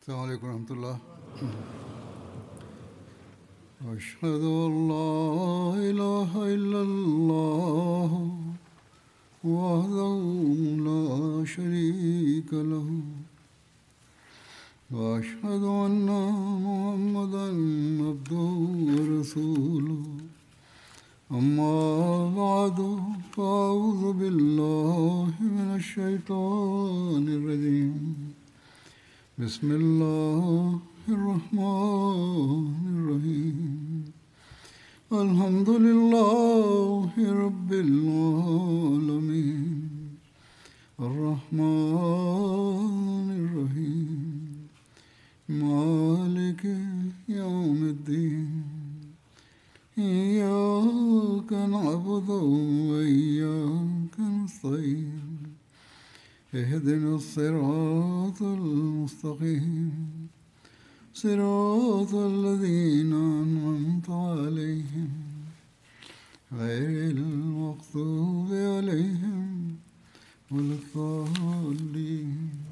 السلام عليكم ورحمة الله أشهد أن لا إله إلا الله وحده لا شريك له وأشهد أن محمدا عبده ورسوله أما بعد فأعوذ بالله من الشيطان الرجيم بسم الله الرحمن الرحيم الحمد لله رب العالمين الرحمن الرحيم مالك يوم الدين إياك نعبد وإياك نستعين اهدنا الصراط المستقيم صراط الذين أنعمت عليهم غير المغضوب عليهم ولا الضالين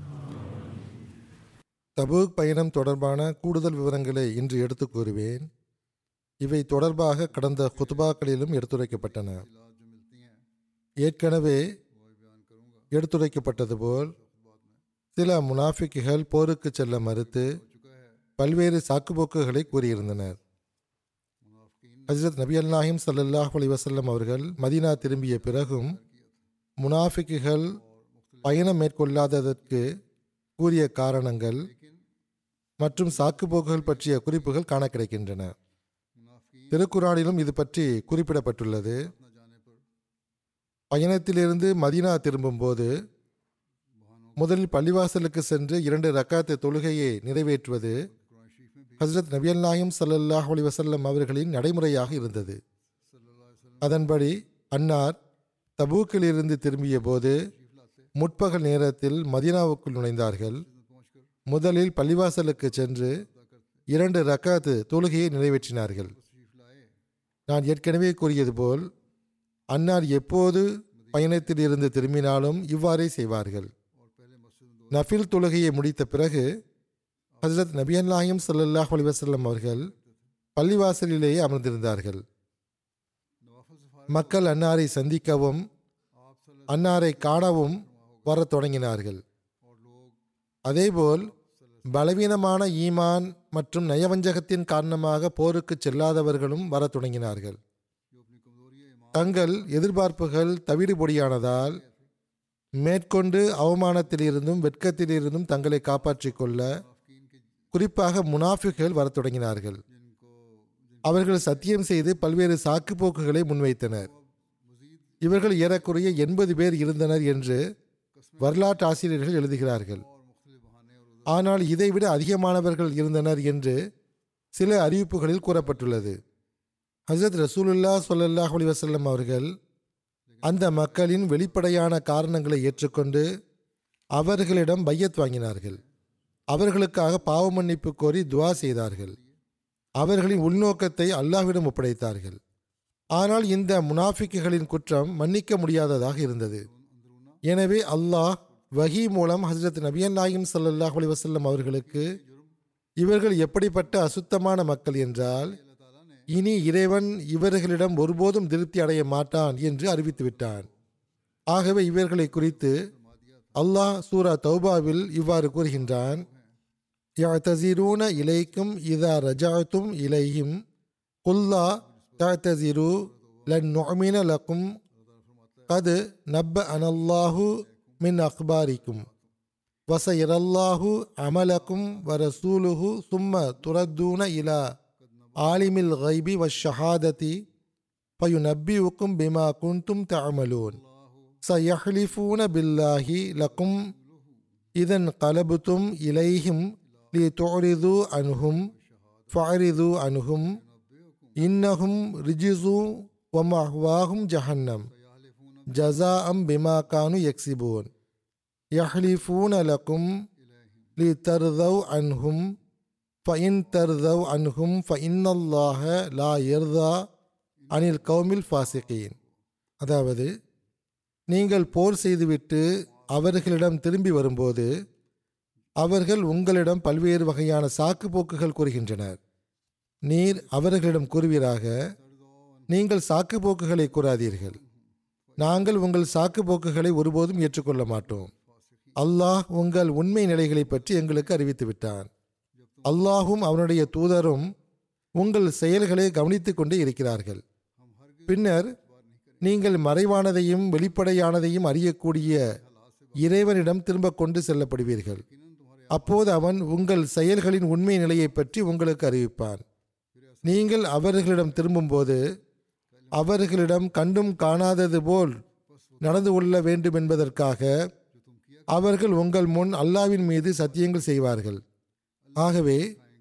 Tabuk பயணம் தொடர்பான கூடுதல் விவரங்களை இன்று எடுத்துக் கூறுவேன் இவை தொடர்பாக கடந்த குத்துபாக்களிலும் எடுத்துரைக்கப்பட்டன ஏற்கனவே எடுத்துரைக்கப்பட்டது போல் சில முனாஃபிக்குகள் போருக்கு செல்ல மறுத்து பல்வேறு சாக்குப்போக்குகளை கூறியிருந்தனர் ஹஜரத் நபி அல்லாஹிம் சல்லல்லாஹ் அலி வசல்லம் அவர்கள் மதீனா திரும்பிய பிறகும் முனாஃபிக்குகள் பயணம் மேற்கொள்ளாததற்கு கூறிய காரணங்கள் மற்றும் சாக்குப்போக்குகள் பற்றிய குறிப்புகள் காண கிடைக்கின்றன திருக்குறானிலும் இது பற்றி குறிப்பிடப்பட்டுள்ளது பயணத்திலிருந்து மதீனா திரும்பும்போது முதலில் பள்ளிவாசலுக்கு சென்று இரண்டு ரக்காத்து தொழுகையை நிறைவேற்றுவது ஹசரத் நபியல் நாயம் சல்லல்லாஹ் அலி வசல்லம் அவர்களின் நடைமுறையாக இருந்தது அதன்படி அன்னார் தபூக்கிலிருந்து திரும்பிய போது முற்பகல் நேரத்தில் மதீனாவுக்குள் நுழைந்தார்கள் முதலில் பள்ளிவாசலுக்கு சென்று இரண்டு ரக்காத்து தொழுகையை நிறைவேற்றினார்கள் நான் ஏற்கனவே கூறியது போல் அன்னார் எப்போது பயணத்தில் இருந்து திரும்பினாலும் இவ்வாறே செய்வார்கள் நஃபில் தொழுகையை முடித்த பிறகு ஹசரத் நபியல்லாஹிம் சல்லாஹ் அலிவசல்லம் அவர்கள் பள்ளிவாசலிலேயே அமர்ந்திருந்தார்கள் மக்கள் அன்னாரை சந்திக்கவும் அன்னாரை காணவும் வரத் தொடங்கினார்கள் அதேபோல் பலவீனமான ஈமான் மற்றும் நயவஞ்சகத்தின் காரணமாக போருக்கு செல்லாதவர்களும் வரத் தொடங்கினார்கள் தங்கள் எதிர்பார்ப்புகள் தவிடுபொடியானதால் மேற்கொண்டு அவமானத்திலிருந்தும் வெட்கத்திலிருந்தும் தங்களை காப்பாற்றிக் கொள்ள குறிப்பாக முனாஃபிகள் வரத் தொடங்கினார்கள் அவர்கள் சத்தியம் செய்து பல்வேறு சாக்குப்போக்குகளை முன்வைத்தனர் இவர்கள் ஏறக்குறைய எண்பது பேர் இருந்தனர் என்று வரலாற்று ஆசிரியர்கள் எழுதுகிறார்கள் ஆனால் இதைவிட அதிகமானவர்கள் இருந்தனர் என்று சில அறிவிப்புகளில் கூறப்பட்டுள்ளது ஹசரத் ரசூலுல்லா சொல்லல்லாஹ் அலி வசல்லம் அவர்கள் அந்த மக்களின் வெளிப்படையான காரணங்களை ஏற்றுக்கொண்டு அவர்களிடம் பையத் வாங்கினார்கள் அவர்களுக்காக பாவ மன்னிப்பு கோரி துவா செய்தார்கள் அவர்களின் உள்நோக்கத்தை அல்லாஹ்விடம் ஒப்படைத்தார்கள் ஆனால் இந்த முனாஃபிக்குகளின் குற்றம் மன்னிக்க முடியாததாக இருந்தது எனவே அல்லாஹ் வஹி மூலம் ஹசரத் நபியன் நாயிம் சல்லாஹ் அலி வசல்லம் அவர்களுக்கு இவர்கள் எப்படிப்பட்ட அசுத்தமான மக்கள் என்றால் இனி இறைவன் இவர்களிடம் ஒருபோதும் திருப்தி அடைய மாட்டான் என்று அறிவித்து விட்டான் ஆகவே இவர்களை குறித்து அல்லாஹ் சூரா தௌபாவில் இவ்வாறு கூறுகின்றான் يعتذرون إليكم إذا رجعتم إليهم قل لا تعتذروا لن نؤمن لكم قد نبأنا الله من أخباركم وسيرى الله عملكم ورسوله ثم تردون إلى عالم الغيب والشهادة فينبئكم بما كنتم تعملون سيحلفون بالله لكم إذا انقلبتم إليهم لتعرضوا عنهم فاعرضوا عنهم إنهم رجز ومأواهم جهنم جزاء بما كانوا يكسبون يحلفون لكم لترضوا عنهم فإن ترضوا عنهم فإن الله لا يرضى عن القوم الفاسقين அதாவது நீங்கள் போர் செய்துவிட்டு அவர்களிடம் திரும்பி வரும்போது அவர்கள் உங்களிடம் பல்வேறு வகையான சாக்கு போக்குகள் கூறுகின்றனர் நீர் அவர்களிடம் கூறுவீராக நீங்கள் சாக்கு போக்குகளை கூறாதீர்கள் நாங்கள் உங்கள் சாக்கு போக்குகளை ஒருபோதும் ஏற்றுக்கொள்ள மாட்டோம் அல்லாஹ் உங்கள் உண்மை நிலைகளை பற்றி எங்களுக்கு அறிவித்து விட்டான் அல்லாஹும் அவனுடைய தூதரும் உங்கள் செயல்களை கவனித்துக் கொண்டே இருக்கிறார்கள் பின்னர் நீங்கள் மறைவானதையும் வெளிப்படையானதையும் அறியக்கூடிய இறைவனிடம் திரும்ப கொண்டு செல்லப்படுவீர்கள் அப்போது அவன் உங்கள் செயல்களின் உண்மை நிலையை பற்றி உங்களுக்கு அறிவிப்பான் நீங்கள் அவர்களிடம் திரும்பும்போது அவர்களிடம் கண்டும் காணாதது போல் நடந்து கொள்ள வேண்டும் என்பதற்காக அவர்கள் உங்கள் முன் அல்லாவின் மீது சத்தியங்கள் செய்வார்கள் ஆகவே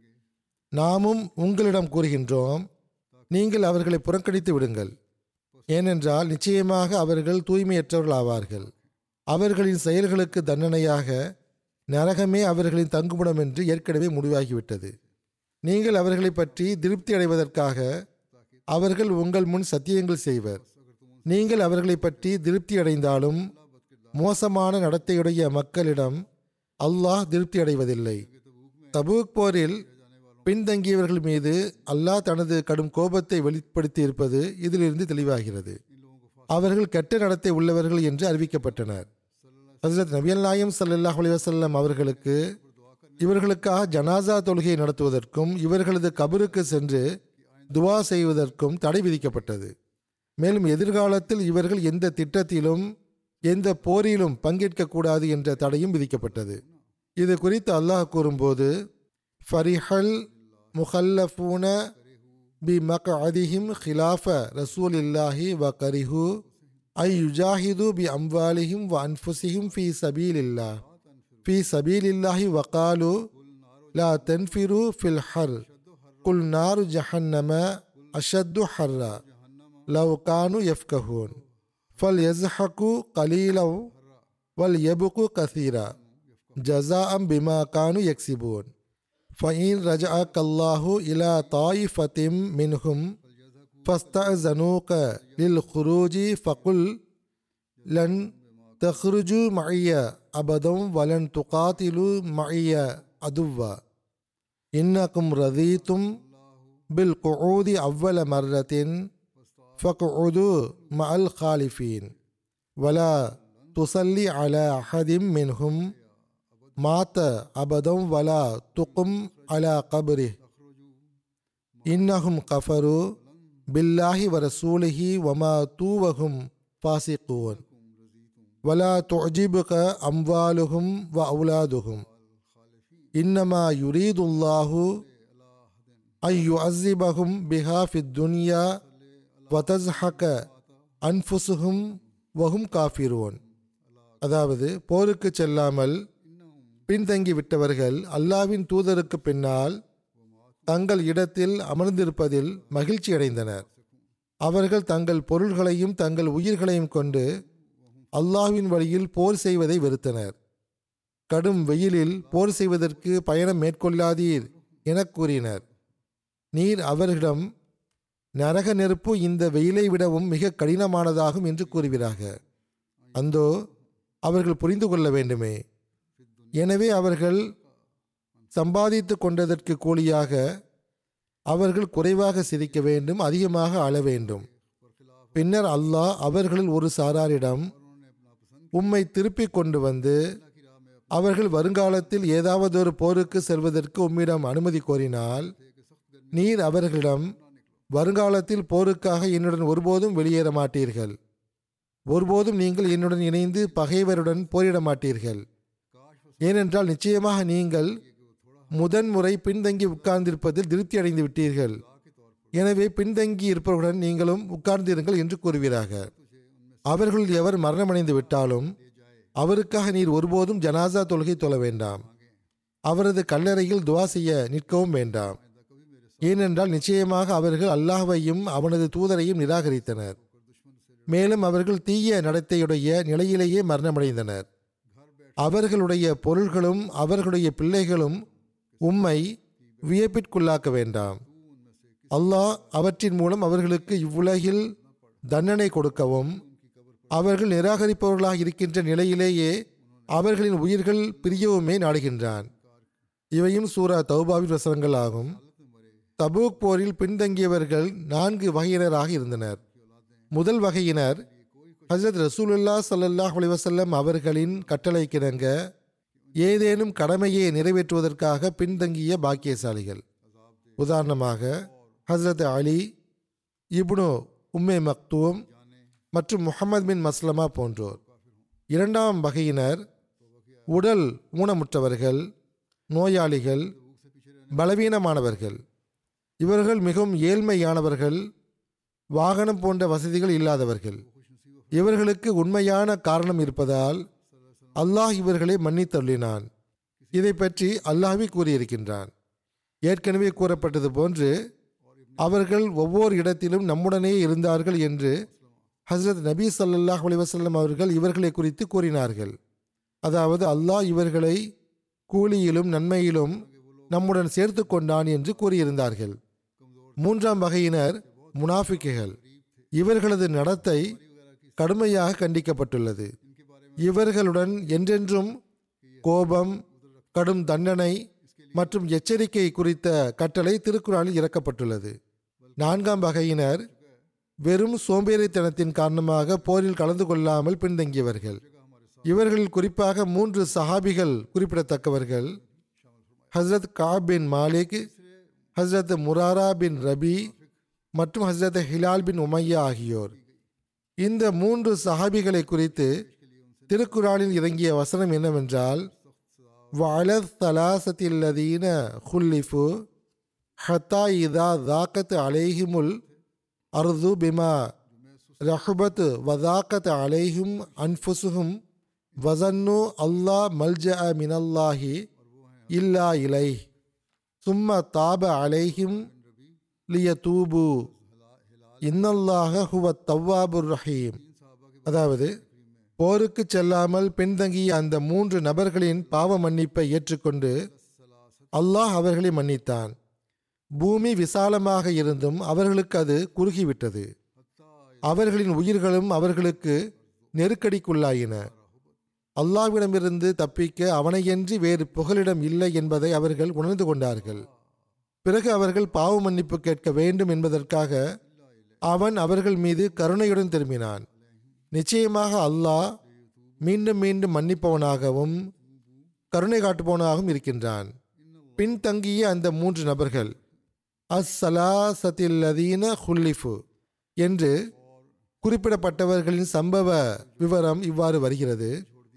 நாமும் உங்களிடம் கூறுகின்றோம் நீங்கள் அவர்களை புறக்கணித்து விடுங்கள் ஏனென்றால் நிச்சயமாக அவர்கள் தூய்மையற்றவர்கள் ஆவார்கள் அவர்களின் செயல்களுக்கு தண்டனையாக நரகமே அவர்களின் தங்குமிடம் என்று ஏற்கனவே முடிவாகிவிட்டது நீங்கள் அவர்களை பற்றி திருப்தி அடைவதற்காக அவர்கள் உங்கள் முன் சத்தியங்கள் செய்வர் நீங்கள் அவர்களை பற்றி திருப்தி அடைந்தாலும் மோசமான நடத்தையுடைய மக்களிடம் அல்லாஹ் திருப்தி அடைவதில்லை தபூக் போரில் பின்தங்கியவர்கள் மீது அல்லாஹ் தனது கடும் கோபத்தை வெளிப்படுத்தி இருப்பது இதிலிருந்து தெளிவாகிறது அவர்கள் கெட்ட நடத்தை உள்ளவர்கள் என்று அறிவிக்கப்பட்டனர் ஹசரத் நபியல் நாயம் சல்லாஹ் அலிவசல்லம் அவர்களுக்கு இவர்களுக்காக ஜனாசா தொழுகையை நடத்துவதற்கும் இவர்களது கபருக்கு சென்று துவா செய்வதற்கும் தடை விதிக்கப்பட்டது மேலும் எதிர்காலத்தில் இவர்கள் எந்த திட்டத்திலும் எந்த போரிலும் பங்கேற்கக்கூடாது என்ற தடையும் விதிக்கப்பட்டது இது குறித்து அல்லாஹ் கூறும்போது ஃபரிஹல் முஹல்லஃபூன பி மக் அதிஹிம் ஹிலாஃப ரசூல் இல்லாஹி வ கரிஹு ஐ யுஜாஹிது பி அம்வாலிஹிம் வ அன்ஃபுசிஹிம் ஃபி சபீல் இல்லா ஃபி சபீல் இல்லாஹி வகாலு லா தன்ஃபிரு ஃபில் ஹர் குல் நாரு ஜஹன்னம அஷத்து ஹர்ரா லவ் கானு யஃப்கஹூன் ஃபல் யஸ்ஹகு கலீலவ் வல் யபுகு கசீரா ஜசாஅம் பிமா கானு யக்சிபூன் فإن رجعك الله إلى طائفة منهم فاستأذنوك للخروج فقل لن تخرجوا معي أبدا ولن تقاتلوا معي عدوا إنكم رضيتم بالقعود أول مرة فاقعدوا مع الخالفين ولا تصلي على أحد منهم مات أبدا ولا تقم على قبره إنهم كفروا بالله ورسوله وماتوا وهم فاسقون ولا تعجبك أموالهم وأولادهم إنما يريد الله أن يعذبهم بها في الدنيا وتزحك أنفسهم وهم كافرون அதாவது போருக்கு செல்லாமல் பின்தங்கி விட்டவர்கள் அல்லாவின் தூதருக்கு பின்னால் தங்கள் இடத்தில் அமர்ந்திருப்பதில் மகிழ்ச்சி அடைந்தனர் அவர்கள் தங்கள் பொருள்களையும் தங்கள் உயிர்களையும் கொண்டு அல்லாஹ்வின் வழியில் போர் செய்வதை வெறுத்தனர் கடும் வெயிலில் போர் செய்வதற்கு பயணம் மேற்கொள்ளாதீர் எனக் கூறினர் நீர் அவர்களிடம் நரக நெருப்பு இந்த வெயிலை விடவும் மிக கடினமானதாகும் என்று கூறுவீராக அந்தோ அவர்கள் புரிந்து கொள்ள வேண்டுமே எனவே அவர்கள் சம்பாதித்து கொண்டதற்கு கூலியாக அவர்கள் குறைவாக சிரிக்க வேண்டும் அதிகமாக அழ வேண்டும் பின்னர் அல்லாஹ் அவர்களில் ஒரு சாராரிடம் உம்மை திருப்பிக் கொண்டு வந்து அவர்கள் வருங்காலத்தில் ஏதாவது ஒரு போருக்கு செல்வதற்கு உம்மிடம் அனுமதி கோரினால் நீர் அவர்களிடம் வருங்காலத்தில் போருக்காக என்னுடன் ஒருபோதும் வெளியேற மாட்டீர்கள் ஒருபோதும் நீங்கள் என்னுடன் இணைந்து பகைவருடன் போரிட மாட்டீர்கள் ஏனென்றால் நிச்சயமாக நீங்கள் முதன்முறை பின்தங்கி உட்கார்ந்திருப்பதில் திருப்தி அடைந்து விட்டீர்கள் எனவே பின்தங்கி இருப்பவருடன் நீங்களும் உட்கார்ந்திருங்கள் என்று கூறுவீராக அவர்கள் எவர் மரணமடைந்து விட்டாலும் அவருக்காக நீர் ஒருபோதும் ஜனாசா தொழுகை தொழ வேண்டாம் அவரது கல்லறையில் துவா செய்ய நிற்கவும் வேண்டாம் ஏனென்றால் நிச்சயமாக அவர்கள் அல்லாஹ்வையும் அவனது தூதரையும் நிராகரித்தனர் மேலும் அவர்கள் தீய நடத்தையுடைய நிலையிலேயே மரணமடைந்தனர் அவர்களுடைய பொருள்களும் அவர்களுடைய பிள்ளைகளும் உம்மை வியப்பிற்குள்ளாக்க வேண்டாம் அல்லாஹ் அவற்றின் மூலம் அவர்களுக்கு இவ்வுலகில் தண்டனை கொடுக்கவும் அவர்கள் நிராகரிப்பவர்களாக இருக்கின்ற நிலையிலேயே அவர்களின் உயிர்கள் பிரியவுமே நாடுகின்றான் இவையும் சூரா தௌபாவின் வசனங்கள் ஆகும் தபூக் போரில் பின்தங்கியவர்கள் நான்கு வகையினராக இருந்தனர் முதல் வகையினர் ஹஜரத் ரசூலுல்லா ஸல்லல்லாஹு அலைஹி வஸல்லம் அவர்களின் கட்டளைக்கிணங்க ஏதேனும் கடமையை நிறைவேற்றுவதற்காக பின்தங்கிய பாக்கியசாலிகள் உதாரணமாக ஹஜரத் அலி இப்னு உம்மே மக்தூம் மற்றும் முஹம்மது பின் மஸ்லமா போன்றோர் இரண்டாம் வகையினர் உடல் ஊனமுற்றவர்கள் நோயாளிகள் பலவீனமானவர்கள் இவர்கள் மிகவும் ஏழ்மையானவர்கள் வாகனம் போன்ற வசதிகள் இல்லாதவர்கள் இவர்களுக்கு உண்மையான காரணம் இருப்பதால் அல்லாஹ் இவர்களை மன்னித்தள்ளினான் இதை பற்றி அல்லாஹ்வே கூறியிருக்கின்றான் ஏற்கனவே கூறப்பட்டது போன்று அவர்கள் ஒவ்வொரு இடத்திலும் நம்முடனே இருந்தார்கள் என்று ஹஸ்ரத் நபி ஸல்லல்லாஹு அலைஹி வஸல்லம் அவர்கள் இவர்களை குறித்து கூறினார்கள் அதாவது அல்லாஹ் இவர்களை கூலியிலும் நன்மையிலும் நம்முடன் சேர்த்து கொண்டான் என்று கூறியிருந்தார்கள் மூன்றாம் வகையினர் முனாஃபிக்குகள் இவர்களது நடத்தை கடுமையாக கண்டிக்கப்பட்டுள்ளது இவர்களுடன் என்றென்றும் கோபம் கடும் தண்டனை மற்றும் எச்சரிக்கை குறித்த கட்டளை திருக்குறானில் இறக்கப்பட்டுள்ளது நான்காம் வகையினர் வெறும் சோம்பேறித்தனத்தின் காரணமாக போரில் கலந்து கொள்ளாமல் பின்தங்கியவர்கள் இவர்களில் குறிப்பாக மூன்று சஹாபிகள் குறிப்பிடத்தக்கவர்கள் ஹஸ்ரத் காப் பின் மாலிக் ஹஸ்ரத் முராரா பின் ரபி மற்றும் ஹஸ்ரத் ஹிலால் பின் உமையா ஆகியோர் இந்த மூன்று சஹாபிகளை குறித்து திருக்குறானில் இறங்கிய வசனம் என்னவென்றால் வலத் தலாசத்தில்லதீன ஹுல்லிஃபு ஹத்தா இதா தாக்கத் அலைஹிமுல் அர்து பிமா ரஹபத் வதாக்கத் அலைஹும் அன்ஃபுசுஹும் வசன்னு அல்லா மல்ஜ மினல்லாஹி இல்லா இலை சும்ம தாப அலைஹிம் லிய தூபு இன்னல்லாக ஹுவ தவ்வாபுர் ரஹீம் அதாவது போருக்கு செல்லாமல் பின்தங்கிய அந்த மூன்று நபர்களின் பாவ மன்னிப்பை ஏற்றுக்கொண்டு அல்லாஹ் அவர்களை மன்னித்தான் பூமி விசாலமாக இருந்தும் அவர்களுக்கு அது குறுகிவிட்டது அவர்களின் உயிர்களும் அவர்களுக்கு நெருக்கடிக்குள்ளாயின அல்லாஹ்விடமிருந்து தப்பிக்க அவனையன்றி வேறு புகலிடம் இல்லை என்பதை அவர்கள் உணர்ந்து கொண்டார்கள் பிறகு அவர்கள் பாவ மன்னிப்பு கேட்க வேண்டும் என்பதற்காக அவன் அவர்கள் மீது கருணையுடன் திரும்பினான் நிச்சயமாக அல்லாஹ் மீண்டும் மீண்டும் மன்னிப்பவனாகவும் கருணை காட்டுபவனாகவும் இருக்கின்றான் பின்தங்கிய அந்த மூன்று நபர்கள் அஸ் சலாசத்தில்லதீன ஹுல்லிஃபு என்று குறிப்பிடப்பட்டவர்களின் சம்பவ விவரம் இவ்வாறு வருகிறது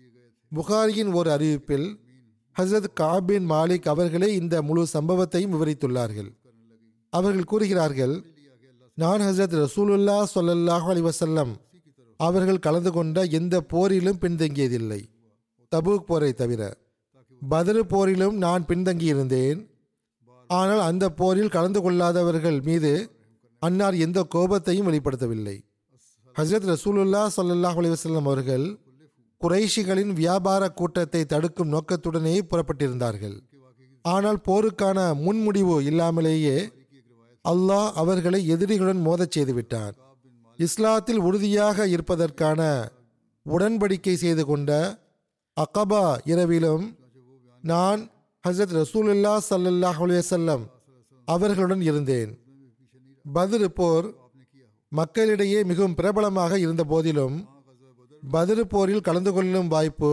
புகாரியின் ஒரு அறிவிப்பில் ஹசரத் காபின் மாலிக் அவர்களே இந்த முழு சம்பவத்தையும் விவரித்துள்ளார்கள் அவர்கள் கூறுகிறார்கள் நான் ஹசரத் ரசூலுல்லா சொல்லல்லாஹு அலி வசல்லம் அவர்கள் கலந்து கொண்ட எந்த போரிலும் பின்தங்கியதில்லை தபூக் போரை தவிர பத்ரு போரிலும் நான் பின்தங்கியிருந்தேன் ஆனால் அந்த போரில் கலந்து கொள்ளாதவர்கள் மீது அன்னார் எந்த கோபத்தையும் வெளிப்படுத்தவில்லை ஹஜரத் ரசூலுல்லா சொல்லல்லாஹ் அலைவசல்லம் அவர்கள் குறைஷிகளின் வியாபார கூட்டத்தை தடுக்கும் நோக்கத்துடனே புறப்பட்டிருந்தார்கள் ஆனால் போருக்கான முன்முடிவு இல்லாமலேயே அல்லாஹ் அவர்களை எதிரிகளுடன் மோதச் செய்துவிட்டான் இஸ்லாத்தில் உறுதியாக இருப்பதற்கான உடன்படிக்கை செய்து கொண்ட அகபா இரவிலும் நான் ஹசரத் ரசூலுல்லா சல்லல்லாஹ் அலைவசல்லம் அவர்களுடன் இருந்தேன் பத்ரு போர் மக்களிடையே மிகவும் பிரபலமாக இருந்த போதிலும் பத்ரு போரில் கலந்து கொள்ளும் வாய்ப்பு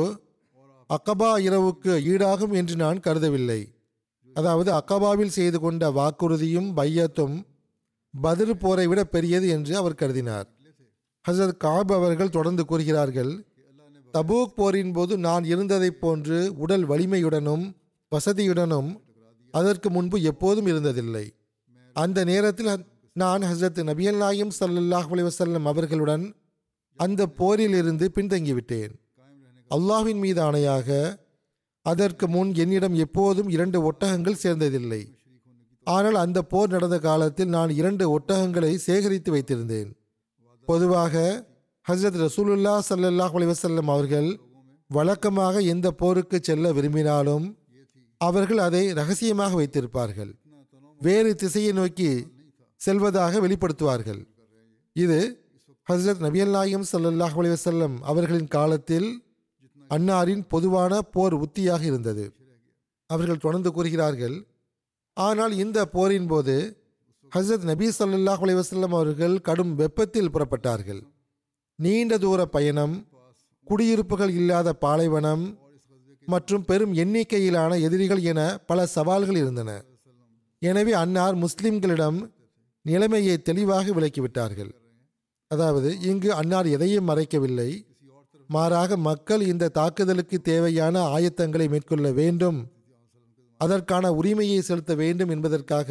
அக்கபா இரவுக்கு ஈடாகும் என்று நான் கருதவில்லை அதாவது அக்கபாவில் செய்து கொண்ட வாக்குறுதியும் பையத்தும் பத்ரு போரை விட பெரியது என்று அவர் கருதினார் ஹசரத் காப் அவர்கள் தொடர்ந்து கூறுகிறார்கள் தபூக் போரின் போது நான் இருந்ததைப் போன்று உடல் வலிமையுடனும் வசதியுடனும் அதற்கு முன்பு எப்போதும் இருந்ததில்லை அந்த நேரத்தில் நான் ஹசரத் நபியல் நாயம் சல்லல்லாஹ் அலி வசல்லம் அவர்களுடன் அந்த போரில் இருந்து பின்தங்கிவிட்டேன் அல்லாஹ்வின் மீது ஆணையாக அதற்கு முன் என்னிடம் எப்போதும் இரண்டு ஒட்டகங்கள் சேர்ந்ததில்லை ஆனால் அந்த போர் நடந்த காலத்தில் நான் இரண்டு ஒட்டகங்களை சேகரித்து வைத்திருந்தேன் பொதுவாக ஹசரத் ரசூலுல்லா சல்லல்லாஹ் அலி வசல்லம் அவர்கள் வழக்கமாக எந்த போருக்கு செல்ல விரும்பினாலும் அவர்கள் அதை ரகசியமாக வைத்திருப்பார்கள் வேறு திசையை நோக்கி செல்வதாக வெளிப்படுத்துவார்கள் இது ஹசரத் நபியல் நாயம் சல்லாஹ் அலி வசல்லம் அவர்களின் காலத்தில் அன்னாரின் பொதுவான போர் உத்தியாக இருந்தது அவர்கள் தொடர்ந்து கூறுகிறார்கள் ஆனால் இந்த போரின் போது ஹசரத் நபி ஸல்லல்லாஹு அலைஹி வஸல்லம் அவர்கள் கடும் வெப்பத்தில் புறப்பட்டார்கள் நீண்ட தூர பயணம் குடியிருப்புகள் இல்லாத பாலைவனம் மற்றும் பெரும் எண்ணிக்கையிலான எதிரிகள் என பல சவால்கள் இருந்தன எனவே அன்னார் முஸ்லிம்களிடம் நிலைமையை தெளிவாக விளக்கிவிட்டார்கள் அதாவது இங்கு அன்னார் எதையும் மறைக்கவில்லை மாறாக மக்கள் இந்த தாக்குதலுக்கு தேவையான ஆயத்தங்களை மேற்கொள்ள வேண்டும் அதற்கான உரிமையை செலுத்த வேண்டும் என்பதற்காக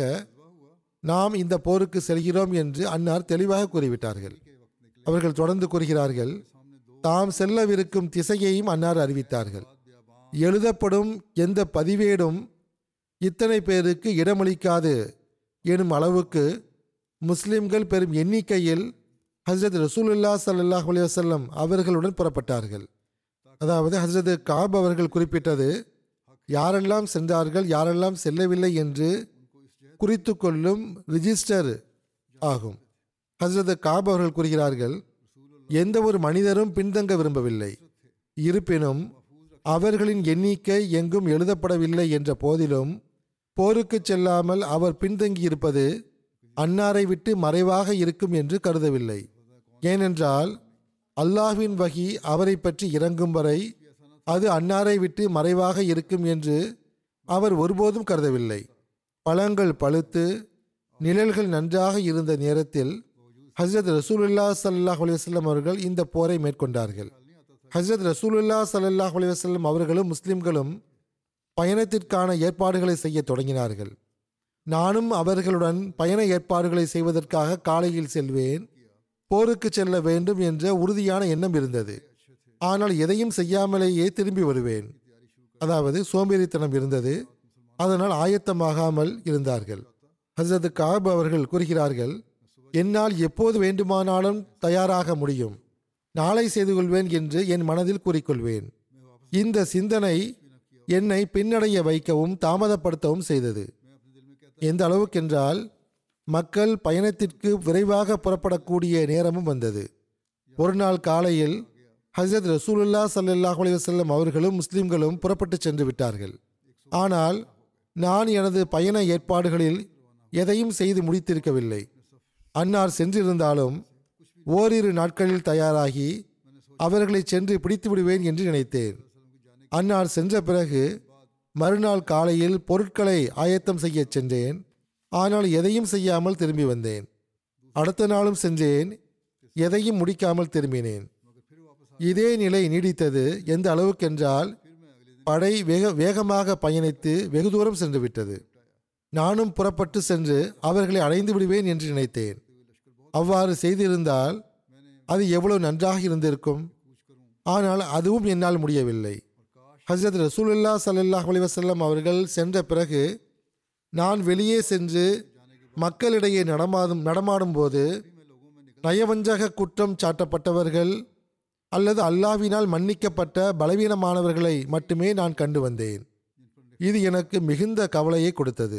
நாம் இந்த போருக்கு செல்கிறோம் என்று அன்னார் தெளிவாக கூறிவிட்டார்கள் அவர்கள் தொடர்ந்து கூறுகிறார்கள் தாம் செல்லவிருக்கும் திசையையும் அன்னார் அறிவித்தார்கள் எழுதப்படும் எந்த பதிவேடும் இத்தனை பேருக்கு இடமளிக்காது எனும் அளவுக்கு முஸ்லிம்கள் பெரும் எண்ணிக்கையில் ஹஸ்ரத் ரசூலுல்லா ஸல்லல்லாஹு அலைஹி வஸல்லம் அவர்களுடன் புறப்பட்டார்கள் அதாவது ஹஸ்ரத் காப் அவர்கள் குறிப்பிட்டது யாரெல்லாம் சென்றார்கள் யாரெல்லாம் செல்லவில்லை என்று குறித்து கொள்ளும் ரிஜிஸ்டர் ஆகும் ஹஸ்ரத் காப் அவர்கள் கூறுகிறார்கள் எந்த ஒரு மனிதரும் பின்தங்க விரும்பவில்லை இருப்பினும் அவர்களின் எண்ணிக்கை எங்கும் எழுதப்படவில்லை என்ற போதிலும் போருக்கு செல்லாமல் அவர் பின்தங்கியிருப்பது அன்னாரை விட்டு மறைவாக இருக்கும் என்று கருதவில்லை ஏனென்றால் அல்லாஹ்வின் வகி அவரை பற்றி இறங்கும் வரை அது அன்னாரை விட்டு மறைவாக இருக்கும் என்று அவர் ஒருபோதும் கருதவில்லை பழங்கள் பழுத்து நிழல்கள் நன்றாக இருந்த நேரத்தில் ஹஸ்ரத் ரசூலுல்லா ஸல்லல்லாஹு அலைஹி வஸல்லம் அவர்கள் இந்த போரை மேற்கொண்டார்கள் ஹஸ்ரத் ரசூலுல்லா ஸல்லல்லாஹு அலைஹி வஸல்லம் அவர்களும் முஸ்லிம்களும் பயணத்திற்கான ஏற்பாடுகளை செய்ய தொடங்கினார்கள் நானும் அவர்களுடன் பயண ஏற்பாடுகளை செய்வதற்காக காலையில் செல்வேன் போருக்கு செல்ல வேண்டும் என்ற உறுதியான எண்ணம் இருந்தது ஆனால் எதையும் செய்யாமலேயே திரும்பி வருவேன் அதாவது சோம்பேறித்தனம் இருந்தது அதனால் ஆயத்தமாகாமல் இருந்தார்கள் ஹசரத் காப் அவர்கள் கூறுகிறார்கள் என்னால் எப்போது வேண்டுமானாலும் தயாராக முடியும் நாளை செய்து கொள்வேன் என்று என் மனதில் கூறிக்கொள்வேன் இந்த சிந்தனை என்னை பின்னடைய வைக்கவும் தாமதப்படுத்தவும் செய்தது எந்த அளவுக்கென்றால் மக்கள் பயணத்திற்கு விரைவாக புறப்படக்கூடிய நேரமும் வந்தது ஒரு நாள் காலையில் ஹசரத் ரசூலுல்லா ஸல்லல்லாஹு அலைஹி வஸல்லம் அவர்களும் முஸ்லிம்களும் புறப்பட்டு சென்று விட்டார்கள் ஆனால் நான் எனது பயண ஏற்பாடுகளில் எதையும் செய்து முடித்திருக்கவில்லை அன்னார் சென்றிருந்தாலும் ஓரிரு நாட்களில் தயாராகி அவர்களை சென்று பிடித்து விடுவேன் என்று நினைத்தேன் அன்னார் சென்ற பிறகு மறுநாள் காலையில் பொருட்களை ஆயத்தம் செய்யச் சென்றேன் ஆனால் எதையும் செய்யாமல் திரும்பி வந்தேன் அடுத்த நாளும் சென்றேன் எதையும் முடிக்காமல் திரும்பினேன் இதே நிலை நீடித்தது எந்த அளவுக்கென்றால் படை வேக வேகமாக பயணித்து வெகு தூரம் சென்று விட்டது நானும் புறப்பட்டு சென்று அவர்களை அடைந்து விடுவேன் என்று நினைத்தேன் அவ்வாறு செய்திருந்தால் அது எவ்வளவு நன்றாக இருந்திருக்கும் ஆனால் அதுவும் என்னால் முடியவில்லை ஹசரத் ரசூலுல்லா ஸல்லல்லாஹு அலைஹி வஸல்லம் அவர்கள் சென்ற பிறகு நான் வெளியே சென்று மக்களிடையே நடமாடும் நடமாடும் போது நயவஞ்சக குற்றம் சாட்டப்பட்டவர்கள் அல்லது அல்லாவினால் மன்னிக்கப்பட்ட பலவீனமானவர்களை மட்டுமே நான் கண்டு வந்தேன் இது எனக்கு மிகுந்த கவலையை கொடுத்தது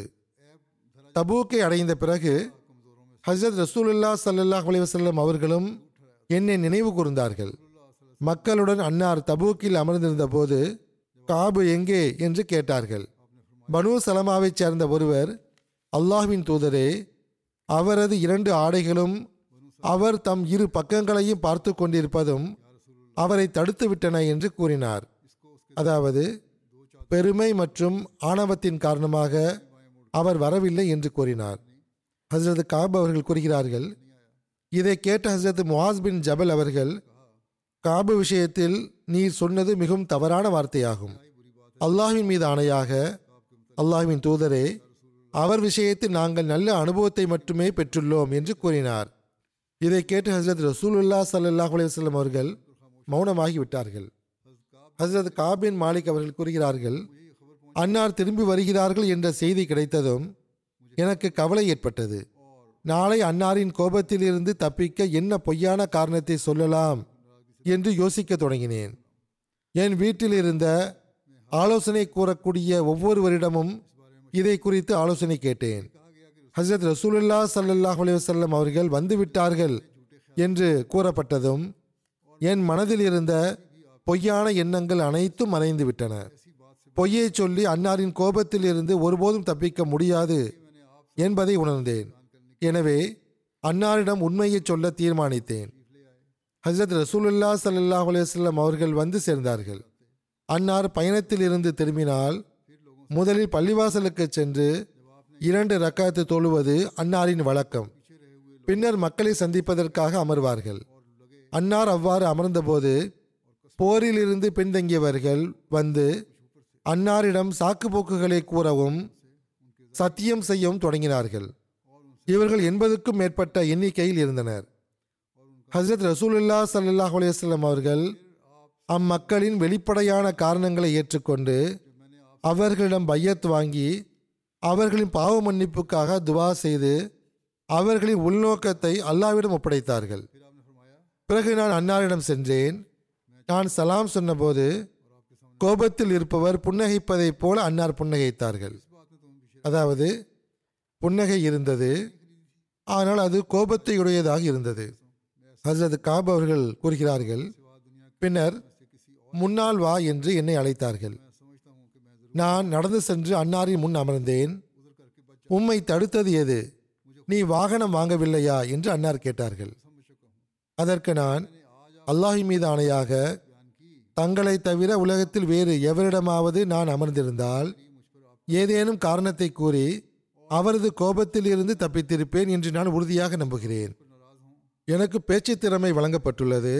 தபூக்கை அடைந்த பிறகு ஹசரத் ரசூலுல்லா ஸல்லல்லாஹு அலைஹி வஸல்லம் அவர்களும் என்னை நினைவு கூர்ந்தார்கள் மக்களுடன் அன்னார் தபூக்கில் அமர்ந்திருந்த போது காபு எங்கே என்று கேட்டார்கள் பனு சலமாவைச் சேர்ந்த ஒருவர் அல்லாஹ்வின் தூதரே அவரது இரண்டு ஆடைகளும் அவர் தம் இரு பக்கங்களையும் பார்த்து கொண்டிருப்பதும் அவரை தடுத்து விட்டன என்று கூறினார் அதாவது பெருமை மற்றும் ஆணவத்தின் காரணமாக அவர் வரவில்லை என்று கூறினார் ஹசரத் காப் அவர்கள் கூறுகிறார்கள் இதை கேட்ட ஹசரத் முவாஸ் பின் ஜபல் அவர்கள் காபு விஷயத்தில் நீர் சொன்னது மிகவும் தவறான வார்த்தையாகும் அல்லாஹ்வின் மீது ஆணையாக அல்லாஹ்வின் தூதரே அவர் விஷயத்தில் நாங்கள் நல்ல அனுபவத்தை மட்டுமே பெற்றுள்ளோம் என்று கூறினார் இதை கேட்டு ஹசரத் ரசூலுல்லா ஸல்லல்லாஹு அலைஹி வஸல்லம் அவர்கள் மௌனமாகி விட்டார்கள் ஹசரத் காபின் மாலிக் அவர்கள் கூறுகிறார்கள் அன்னார் திரும்பி வருகிறார்கள் என்ற செய்தி கிடைத்ததும் எனக்கு கவலை ஏற்பட்டது நாளை அன்னாரின் கோபத்தில் இருந்து தப்பிக்க என்ன பொய்யான காரணத்தை சொல்லலாம் என்று யோசிக்க தொடங்கினேன் என் வீட்டில் இருந்த ஆலோசனை கூறக்கூடிய ஒவ்வொருவரிடமும் இதை குறித்து ஆலோசனை கேட்டேன் ஹசரத் ரசூலுல்லா ஸல்லல்லாஹு அலைஹி வஸல்லம் அவர்கள் வந்து விட்டார்கள் என்று கூறப்பட்டதும் என் மனதில் இருந்த பொய்யான எண்ணங்கள் அனைத்தும் மறைந்து விட்டன பொய்யை சொல்லி அன்னாரின் கோபத்தில் இருந்து ஒருபோதும் தப்பிக்க முடியாது என்பதை உணர்ந்தேன் எனவே அன்னாரிடம் உண்மையை சொல்ல தீர்மானித்தேன் ஹசரத் ரசூலுல்லா ஸல்லல்லாஹு அலைஹி வஸல்லம் அவர்கள் வந்து சேர்ந்தார்கள் அன்னார் பயணத்தில் இருந்து திரும்பினால் முதலில் பள்ளிவாசலுக்கு சென்று இரண்டு ரக்காத்து தொழுவது அன்னாரின் வழக்கம் பின்னர் மக்களை சந்திப்பதற்காக அமர்வார்கள் அன்னார் அவ்வாறு அமர்ந்தபோது போரிலிருந்து பின்தங்கியவர்கள் வந்து அன்னாரிடம் சாக்குப்போக்குகளை கூறவும் சத்தியம் செய்யவும் தொடங்கினார்கள் இவர்கள் எண்பதுக்கும் மேற்பட்ட எண்ணிக்கையில் இருந்தனர் ஹசரத் ரசூலுல்லா ஸல்லல்லாஹு அலைஹி வஸல்லம் அவர்கள் அம்மக்களின் வெளிப்படையான காரணங்களை ஏற்றுக்கொண்டு அவர்களிடம் பையத் வாங்கி அவர்களின் பாவ மன்னிப்புக்காக துவா செய்து அவர்களின் உள்நோக்கத்தை அல்லாவிடம் ஒப்படைத்தார்கள் பிறகு நான் அன்னாரிடம் சென்றேன் நான் சலாம் சொன்னபோது கோபத்தில் இருப்பவர் புன்னகைப்பதைப் போல அன்னார் புன்னகைத்தார்கள் அதாவது புன்னகை இருந்தது ஆனால் அது கோபத்தை உடையதாக இருந்தது ஹசரத் காப் அவர்கள் கூறுகிறார்கள் பின்னர் முன்னால் வா என்று என்னை அழைத்தார்கள் நான் நடந்து சென்று அன்னாரின் முன் அமர்ந்தேன் உம்மை தடுத்தது எது நீ வாகனம் வாங்கவில்லையா என்று அன்னார் கேட்டார்கள் அதற்கு நான் அல்லாஹி மீது ஆணையாக தங்களை தவிர உலகத்தில் வேறு எவரிடமாவது நான் அமர்ந்திருந்தால் ஏதேனும் காரணத்தை கூறி அவரது கோபத்தில் இருந்து தப்பித்திருப்பேன் என்று நான் உறுதியாக நம்புகிறேன் எனக்கு பேச்சு திறமை வழங்கப்பட்டுள்ளது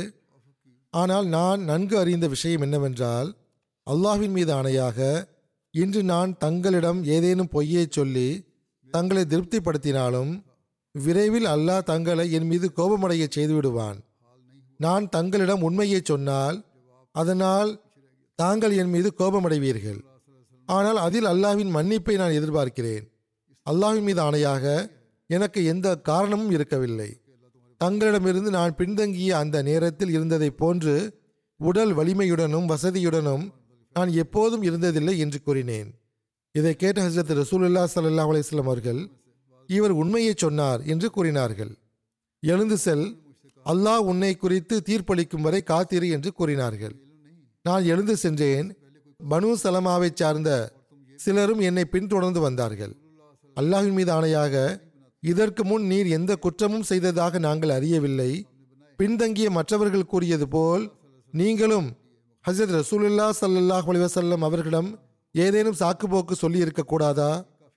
ஆனால் நான் நன்கு அறிந்த விஷயம் என்னவென்றால் அல்லாஹ்வின் மீது ஆணையாக இன்று நான் தங்களிடம் ஏதேனும் பொய்யை சொல்லி தங்களை திருப்திப்படுத்தினாலும் விரைவில் அல்லாஹ் தங்களை என் மீது கோபமடைய செய்துவிடுவான் நான் தங்களிடம் உண்மையை சொன்னால் அதனால் தாங்கள் என் மீது கோபமடைவீர்கள் ஆனால் அதில் அல்லாஹ்வின் மன்னிப்பை நான் எதிர்பார்க்கிறேன் அல்லாஹ்வின் மீது ஆணையாக எனக்கு எந்த காரணமும் இருக்கவில்லை தங்களிடமிருந்து நான் பின்தங்கிய அந்த நேரத்தில் இருந்ததைப் போன்று உடல் வலிமையுடனும் வசதியுடனும் நான் எப்போதும் இருந்ததில்லை என்று கூறினேன் இதை கேட்ட ஹசரத் ரசூலுல்லா ஸல்லல்லாஹு அலைஹி வஸல்லம் அவர்கள் இவர் உண்மையை சொன்னார் என்று கூறினார்கள் எழுந்து செல் அல்லாஹ் உன்னை குறித்து தீர்ப்பளிக்கும் வரை காத்திரு என்று கூறினார்கள் நான் எழுந்து சென்றேன் பனு சலமாவைச் சார்ந்த சிலரும் என்னை பின்தொடர்ந்து வந்தார்கள் அல்லாஹ்வின் மீது ஆணையாக இதற்கு முன் நீர் எந்த குற்றமும் செய்ததாக நாங்கள் அறியவில்லை பின்தங்கிய மற்றவர்கள் கூறியது போல் நீங்களும் ஹசரத் ரசூலுல்லா ஸல்லல்லாஹு அலைஹி வஸல்லம் அவர்களிடம் ஏதேனும் சாக்குப்போக்கு சொல்லி இருக்கக்கூடாதா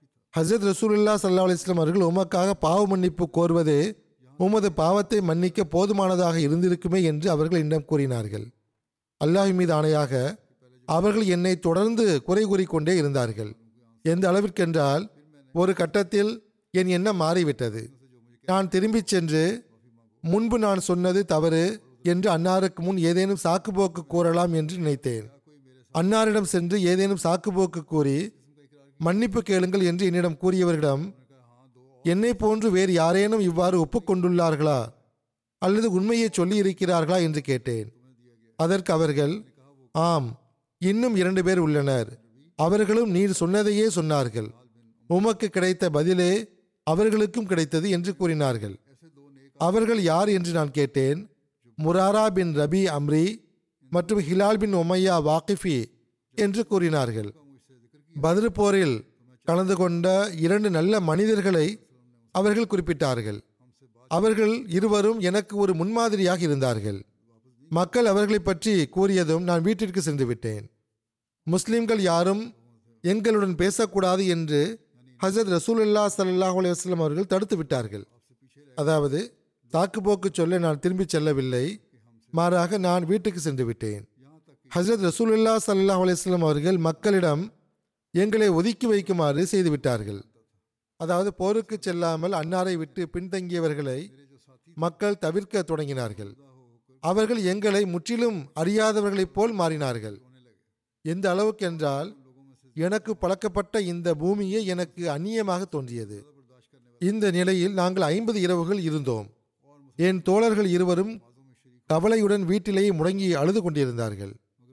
ஹசரத் ரசூலுல்லா ஸல்லல்லாஹு அலைஹி வஸல்லம் அவர்கள் உமக்காக பாவ மன்னிப்பு கோருவதே உமது பாவத்தை மன்னிக்க போதுமானதாக இருந்திருக்குமே என்று அவர்கள் என்னிடம் கூறினார்கள் அல்லாஹ் மீது ஆணையாக அவர்கள் என்னை தொடர்ந்து குறை கூறிக்கொண்டே இருந்தார்கள் எந்த அளவிற்கென்றால் ஒரு கட்டத்தில் என் எண்ணம் மாறிவிட்டது நான் திரும்பிச் சென்று முன்பு நான் சொன்னது தவறு என்று அன்னாருக்கு முன் ஏதேனும் சாக்குப்போக்கு கூறலாம் என்று நினைத்தேன் அன்னாரிடம் சென்று ஏதேனும் சாக்குப்போக்கு கூறி மன்னிப்பு கேளுங்கள் என்று என்னிடம் கூறியவர்களிடம் என்னை போன்று வேறு யாரேனும் இவ்வாறு ஒப்புக்கொண்டுள்ளார்களா அல்லது உண்மையை சொல்லி இருக்கிறார்களா என்று கேட்டேன் அதற்கு அவர்கள் ஆம் இன்னும் இரண்டு பேர் உள்ளனர் அவர்களும் நீர் சொன்னதையே சொன்னார்கள் உமக்கு கிடைத்த பதிலே அவர்களுக்கும் கிடைத்தது என்று கூறினார்கள் அவர்கள் யார் என்று நான் கேட்டேன் முராரா பின் ரபி அம்ரி மற்றும் ஹிலால் பின் உமையா வாக்கிஃபி என்று கூறினார்கள் பத்ரு போரில் கலந்து கொண்ட இரண்டு நல்ல மனிதர்களை அவர்கள் குறிப்பிட்டார்கள் அவர்கள் இருவரும் எனக்கு ஒரு முன்மாதிரியாக இருந்தார்கள் மக்கள் அவர்களை பற்றி கூறியதும் நான் வீட்டிற்கு சென்று விட்டேன் முஸ்லிம்கள் யாரும் எங்களுடன் பேசக்கூடாது என்று ஹசரத் ரசூலுல்லா ஸல்லல்லாஹு அலைஹி வஸல்லம் அவர்கள் தடுத்து விட்டார்கள் அதாவது தாக்குப்போக்கு சொல்ல நான் திரும்பிச் செல்லவில்லை மாறாக நான் வீட்டுக்கு சென்று விட்டேன் ஹசரத் ரசூலுல்லா ஸல்லல்லாஹு அலைஹி வஸல்லம் அவர்கள் மக்களிடம் எங்களை ஒதுக்கி வைக்குமாறு செய்து விட்டார்கள் அதாவது போருக்கு செல்லாமல் அன்னாரை விட்டு பின்தங்கியவர்களை மக்கள் தவிர்க்க தொடங்கினார்கள் அவர்கள் எங்களை முற்றிலும் அறியாதவர்களைப் போல் மாறினார்கள் எந்த அளவுக்கு என்றால் எனக்கு பழக்கப்பட்ட இந்த பூமியே எனக்கு அந்நியமாக தோன்றியது இந்த நிலையில் நாங்கள் ஐம்பது இரவுகள் இருந்தோம் என் தோழர்கள் இருவரும் கவலையுடன் வீட்டிலேயே முடங்கி அழுது கொண்டிருந்தார்கள்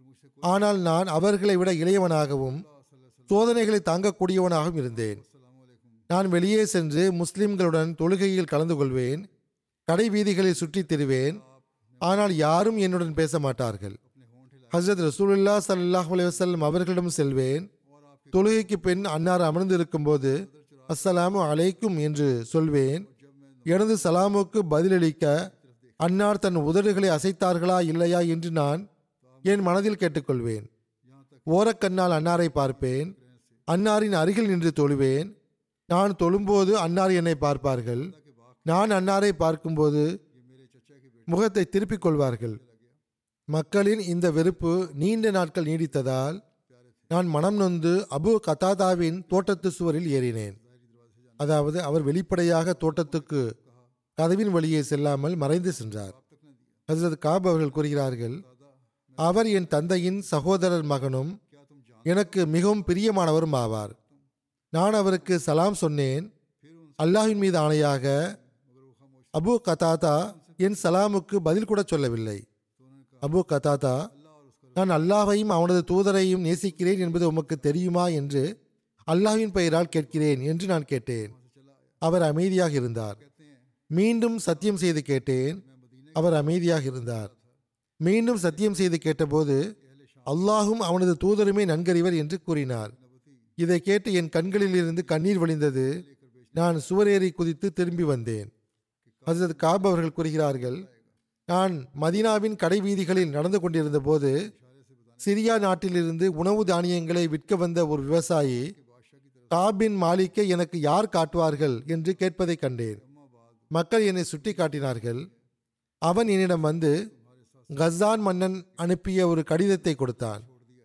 ஆனால் நான் அவர்களை விட இளையவனாகவும் சோதனைகளை தாங்கக்கூடியவனாகவும் இருந்தேன் நான் வெளியே சென்று முஸ்லிம்களுடன் தொழுகையில் கலந்து கொள்வேன் கடை வீதிகளில் சுற்றித் திரிவேன் ஆனால் யாரும் என்னுடன் பேச மாட்டார்கள் ஹசரத் ரசூலுல்லா ஸல்லல்லாஹு அலைஹி வஸல்லம் அவர்களிடம் செல்வேன் தொழுகைக்கு பின் அன்னார் அமர்ந்திருக்கும்போது அஸ்ஸலாமு அலைக்கும் என்று சொல்வேன் எனது சலாமுக்கு பதிலளிக்க அன்னார் தன் உதடுகளை அசைத்தார்களா இல்லையா என்று நான் என் மனதில் கேட்டுக்கொள்வேன் ஓரக்கண்ணால் அன்னாரை பார்ப்பேன் அன்னாரின் அருகில் நின்று தொழுவேன் நான் தொழும்போது அன்னார் என்னை பார்ப்பார்கள் நான் அன்னாரை பார்க்கும்போது முகத்தை திருப்பிக் கொள்வார்கள் மக்களின் இந்த வெறுப்பு நீண்ட நாட்கள் நீடித்ததால் நான் மனம் நொந்து அபு கதாதாவின் தோட்டத்து சுவரில் ஏறினேன் அதாவது அவர் வெளிப்படையாக தோட்டத்துக்கு கதவின் வழியே செல்லாமல் மறைந்து சென்றார் ஹசரத் காப் அவர்கள் கூறுகிறார்கள் அவர் என் தந்தையின் சகோதரர் மகனும் எனக்கு மிகவும் பிரியமானவரும் ஆவார் நான் அவருக்கு சலாம் சொன்னேன் அல்லாஹ்வின் மீது ஆணையாக அபு கதாதா என் சலாமுக்கு பதில் கூட சொல்லவில்லை அபு கதாதா நான் அல்லாஹையும் அவனது தூதரையும் நேசிக்கிறேன் என்பது உமக்கு தெரியுமா என்று அல்லாஹ்வின் பெயரால் கேட்கிறேன் என்று நான் கேட்டேன் அவர் அமைதியாக இருந்தார் மீண்டும் சத்தியம் செய்து கேட்டேன் அவர் அமைதியாக இருந்தார் மீண்டும் சத்தியம் செய்து கேட்டபோது அல்லாஹும் அவனது தூதருமே நன்கறிவர் என்று கூறினார் இதை கேட்டு என் கண்களில் இருந்து கண்ணீர் வழிந்தது நான் சுவரேறி குதித்து திரும்பி வந்தேன் ஹசரத் காப் அவர்கள் கூறுகிறார்கள் நான் மதீனாவின் கடை வீதிகளில் நடந்து கொண்டிருந்த போது சிரியா நாட்டிலிருந்து உணவு தானியங்களை விற்க வந்த ஒரு விவசாயி காபின் மாலிக்கை எனக்கு யார் காட்டுவார்கள் என்று கேட்பதை கண்டேன் மக்கள் என்னை சுட்டி காட்டினார்கள் அவன் என்னிடம் வந்து கசான் மன்னன் அனுப்பிய ஒரு கடிதத்தை கொடுத்தான்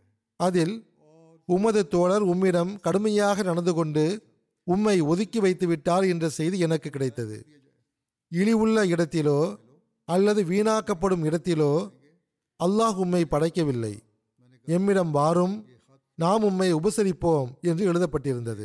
அதில் உமது தோழர் உம்மிடம் கடுமையாக நடந்து கொண்டு உம்மை ஒதுக்கி வைத்து விட்டார் என்ற செய்தி எனக்கு கிடைத்தது இழிவுள்ள இடத்திலோ அல்லது வீணாக்கப்படும் இடத்திலோ அல்லாஹ் உம்மை படைக்கவில்லை எம்மிடம் வாரும் நாம் உம்மை உபசரிப்போம் என்று எழுதப்பட்டிருந்தது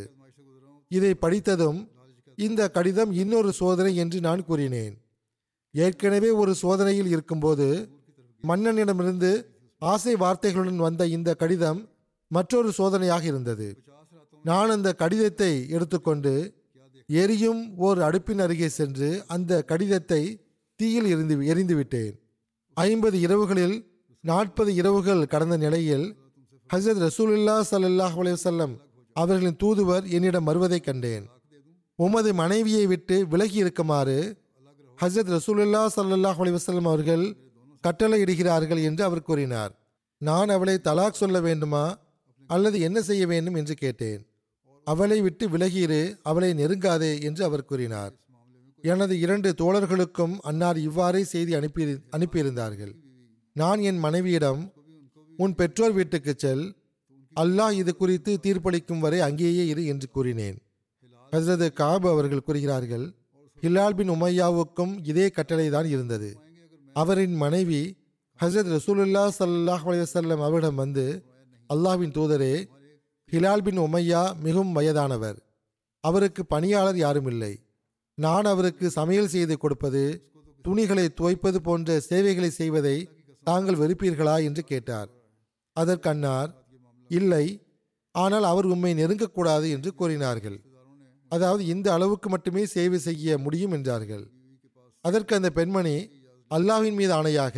இதை படித்ததும் இந்த கடிதம் இன்னொரு சோதனை என்று நான் கூறினேன் ஏற்கனவே ஒரு சோதனையில் இருக்கும்போது மன்னனிடமிருந்து ஆசை வார்த்தைகளுடன் வந்த இந்த கடிதம் மற்றொரு சோதனையாக இருந்தது நான் அந்த கடிதத்தை எடுத்துக்கொண்டு எரியும் ஓர் அடுப்பின் அருகே சென்று அந்த கடிதத்தை தீயில் எரிந்து எரிந்து விட்டேன் ஐம்பது இரவுகளில் நாற்பது இரவுகள் கடந்த நிலையில் ஹசரத் ரசூலுல்லா ஸல்லல்லாஹு அலைஹி வஸல்லம் அவர்களின் தூதுவர் என்னிடம் வருவதைக் கண்டேன் உமது மனைவியை விட்டு விலகி இருக்குமாறு ஹசரத் ரசூலுல்லா ஸல்லல்லாஹு அலைஹி வஸல்லம் அவர்கள் கட்டளையிடுகிறார்கள் என்று அவர் கூறினார் நான் அவளை தலாக் சொல்ல வேண்டுமா அல்லது என்ன செய்ய வேண்டும் என்று கேட்டேன் அவளை விட்டு விலகியிரு அவளை நெருங்காதே என்று அவர் கூறினார் எனது இரண்டு தோழர்களுக்கும் அன்னார் இவ்வாறே செய்தி அனுப்பி அனுப்பியிருந்தார்கள் நான் என் மனைவியிடம் உன் பெற்றோர் வீட்டுக்கு செல் அல்லாஹ் இது குறித்து தீர்ப்பளிக்கும் வரை அங்கேயே இரு என்று கூறினேன் ஹசரத் காப் அவர்கள் கூறுகிறார்கள் ஹிலால் பின் உமையாவுக்கும் இதே கட்டளை தான் இருந்தது அவரின் மனைவி ஹசரத் ரசூலுல்லா ஸல்லல்லாஹு அலைஹி வஸல்லம் அவரிடம் வந்து அல்லாஹ்வின் தூதரே ஹிலால் பின் உமையா மிகவும் வயதானவர் அவருக்கு பணியாளர் யாரும் இல்லை நான் அவருக்கு சமையல் செய்து கொடுப்பது துணிகளை துவைப்பது போன்ற சேவைகளை செய்வதை தாங்கள் வெறுப்பீர்களா என்று கேட்டார் அதற்கு அன்னார் இல்லை ஆனால் அவர் உம்மை நெருங்கக்கூடாது என்று கூறினார்கள் அதாவது இந்த அளவுக்கு மட்டுமே சேவை செய்ய முடியும் என்றார்கள் அதற்கு அந்த பெண்மணி அல்லாஹ்வின் மீது ஆணையாக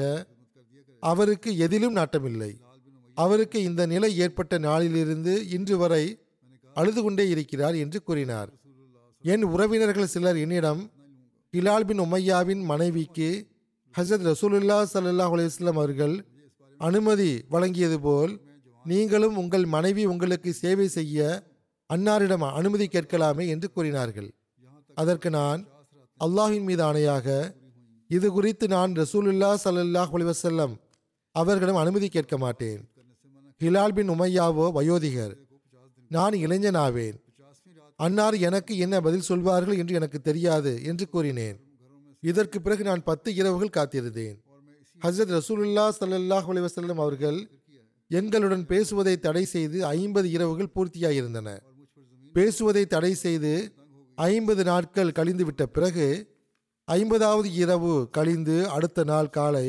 அவருக்கு எதிலும் நாட்டமில்லை அவருக்கு இந்த நிலை ஏற்பட்ட நாளிலிருந்து இன்று வரை அழுது கொண்டே இருக்கிறார் என்று கூறினார் என் உறவினர்கள் சிலர் என்னிடம் ஹிலால் பின் உமையாவின் மனைவிக்கு ஹசரத் ரசூலுல்லா ஸல்லல்லாஹு அலைஹி வஸல்லம் அவர்கள் அனுமதி வழங்கியது போல் நீங்களும் உங்கள் மனைவி உங்களுக்கு சேவை செய்ய அன்னாரிடம் அனுமதி கேட்கலாமே என்று கூறினார்கள் அதற்கு நான் அல்லாஹ்வின் மீது ஆணையாக இது குறித்து நான் ரசூலுல்லா ஸல்லல்லாஹு அலைஹி வஸல்லம் அவர்களிடம் அனுமதி கேட்க மாட்டேன் ஹிலால் பின் உமையாவோ வயோதிகர் நான் இளைஞனாவேன் அன்னார் எனக்கு என்ன பதில் சொல்வார்கள் என்று எனக்கு தெரியாது என்று கூறினேன் இதற்கு பிறகு நான் பத்து இரவுகள் காத்திருந்தேன் ஹசரத் ரசூலுல்லா ஸல்லல்லாஹு அலைஹி வஸல்லம் அவர்கள் எங்களுடன் பேசுவதை தடை செய்து ஐம்பது இரவுகள் பூர்த்தியாயிருந்தன பேசுவதை தடை செய்து ஐம்பது நாட்கள் கழிந்து விட்ட பிறகு ஐம்பதாவது இரவு கழிந்து அடுத்த நாள் காலை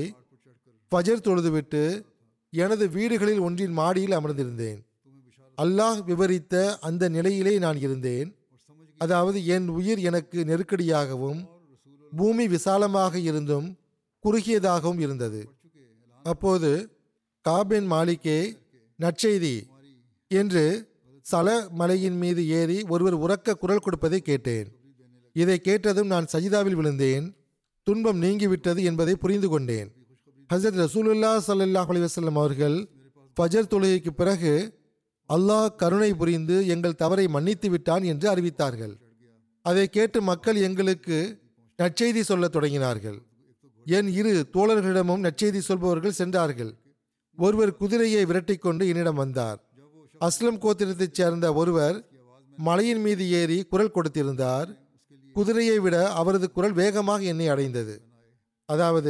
ஃபஜர் தொழுதுவிட்டு எனது வீடுகளில் ஒன்றின் மாடியில் அமர்ந்திருந்தேன் அல்லாஹ் விவரித்த அந்த நிலையிலே நான் இருந்தேன் அதாவது என் உயிர் எனக்கு நெருக்கடியாகவும் பூமி விசாலமாக இருந்தும் குறுகியதாகவும் இருந்தது அப்போது காபின் மாலிகே நற்செய்தி என்று சல மலையின் மீது ஏறி ஒருவர் உறக்க குரல் கொடுப்பதை கேட்டேன் இதை கேட்டதும் நான் சஜிதாவில் விழுந்தேன் துன்பம் நீங்கிவிட்டது என்பதை புரிந்து கொண்டேன் ஹசரத் ரசூலுல்லா ஸல்லல்லாஹு அலைஹி வஸல்லம் அவர்கள் ஃபஜர் தொழுகைக்கு பிறகு அல்லாஹ் கருணை புரிந்து எங்கள் தவறை மன்னித்து விட்டான் என்று அறிவித்தார்கள் அதை கேட்டு மக்கள் எங்களுக்கு நற்செய்தி சொல்லத் தொடங்கினார்கள் என் இரு தோழர்களிடமும் நற்செய்தி சொல்பவர்கள் சென்றார்கள் ஒருவர் குதிரையை விரட்டிக்கொண்டு என்னிடம் வந்தார் அஸ்லம் கோத்திரத்தைச் சேர்ந்த ஒருவர் மலையின் மீது ஏறி குரல் கொடுத்திருந்தார் குதிரையை விட அவரது குரல் வேகமாக என்னை அடைந்தது அதாவது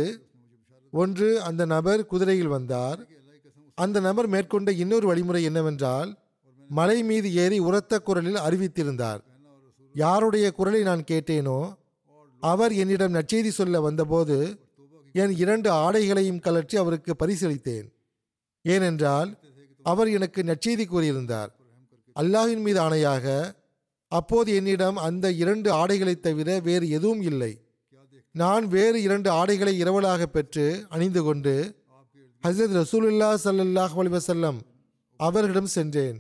ஒன்று அந்த நபர் குதிரையில் வந்தார் அந்த நபர் மேற்கொண்ட இன்னொரு வழிமுறை என்னவென்றால் மலை மீது ஏறி உரத்த குரலில் அறிவித்திருந்தார் யாருடைய குரலை நான் கேட்டேனோ அவர் என்னிடம் நற்செய்தி சொல்ல வந்தபோது என் இரண்டு ஆடைகளையும் கலற்றி அவருக்கு பரிசளித்தேன் ஏனென்றால் அவர் எனக்கு நற்செய்தி கூறியிருந்தார் அல்லாஹ்வின் மீது ஆணையாக அப்போது என்னிடம் அந்த இரண்டு ஆடைகளைத் தவிர வேறு எதுவும் இல்லை நான் வேறு இரண்டு ஆடைகளை இரவலாக பெற்று அணிந்து கொண்டு ஹசரத் ரசூலுல்லா ஸல்லல்லாஹு அலைஹி வஸல்லம் அவர்களிடம் சென்றேன்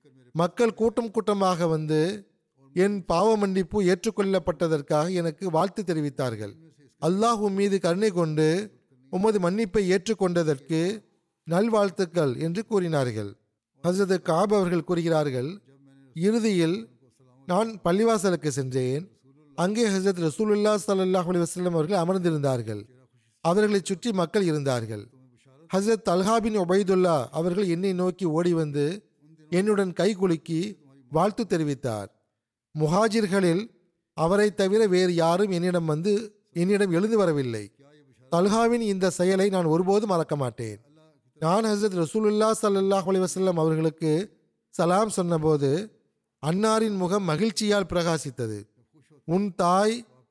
மக்கள் கூட்டம் கூட்டமாக வந்து என் பாவ மன்னிப்பு ஏற்றுக்கொள்ளப்பட்டதற்காக எனக்கு வாழ்த்து தெரிவித்தார்கள் அல்லாஹ் உம் மீது கருணை கொண்டு உமது மன்னிப்பை ஏற்றுக்கொண்டதற்கு நல்வாழ்த்துக்கள் என்று கூறினார்கள் ஹசரத் காப் அவர்கள் கூறுகிறார்கள் இறுதியில் நான் பள்ளிவாசலுக்கு சென்றேன் அங்கே ஹசரத் ரசூலுல்லா ஸல்லல்லாஹு அலைஹி வஸல்லம் அவர்கள் அமர்ந்திருந்தார்கள் அவர்களைச் சுற்றி மக்கள் இருந்தார்கள் ஹசரத் தல்ஹா பின் உபைதுல்லா அவர்கள் என்னை நோக்கி ஓடி வந்து என்னுடன் கை குலுக்கி வாழ்த்து தெரிவித்தார் முஹாஜிர்களில் அவரை தவிர வேறு யாரும் என்னிடம் வந்து என்னிடம் எழுந்து வரவில்லை தல்ஹாவின் இந்த செயலை நான் ஒருபோதும் மறக்க மாட்டேன் நான் ஹசரத் ரசூலுல்லா ஸல்லல்லாஹு அலைஹி வஸல்லம் அவர்களுக்கு சலாம் சொன்னபோது அன்னாரின் முகம் மகிழ்ச்சியால் பிரகாசித்தது உன் தாய்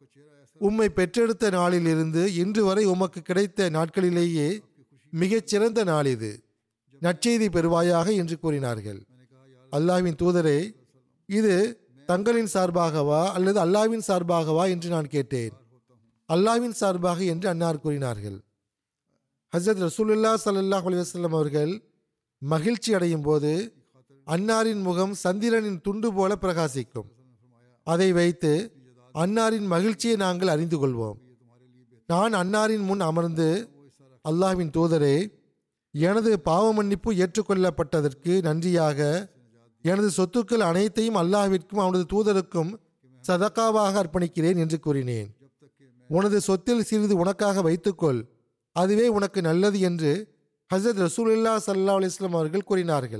உம்மை பெற்றெடுத்த நாளிலிருந்து இன்று வரை உமக்கு கிடைத்த நாட்களிலேயே மிகச் சிறந்த நாள் இது நற்செய்தி பெறுவாயாக என்று கூறினார்கள் அல்லாஹ்வின் தூதரே இது தங்களின் சார்பாகவா அல்லது அல்லாஹ்வின் சார்பாகவா என்று நான் கேட்டேன் அல்லாஹ்வின் சார்பாக என்று அன்னார் கூறினார்கள் ஹசரத் ரசூலுல்லா ஸல்லல்லாஹு அலைஹி வஸல்லம் அவர்கள் மகிழ்ச்சி அடையும் போது அன்னாரின் முகம் சந்திரனின் துண்டு போல பிரகாசிக்கும் அதை வைத்து அன்னாரின் மகிழ்ச்சியை நாங்கள் அறிந்து கொள்வோம் நான் அன்னாரின் முன் அமர்ந்து அல்லாஹ்வின் தூதரே எனது பாவ மன்னிப்பு ஏற்றுக்கொள்ளப்பட்டதற்கு நன்றியாக எனது சொத்துக்கள் அனைத்தையும் அல்லாஹ்விற்கும் அவனது தூதருக்கும் சதக்காவாக அர்ப்பணிக்கிறேன் என்று கூறினேன் உனது சொத்தில் சிறிது உனக்காக வைத்துக்கொள் அதுவே உனக்கு நல்லது என்று ஹசரத் ரசூலுல்லா ஸல்லல்லாஹு அலைஹி வஸல்லம் அவர்கள் கூறினார்கள்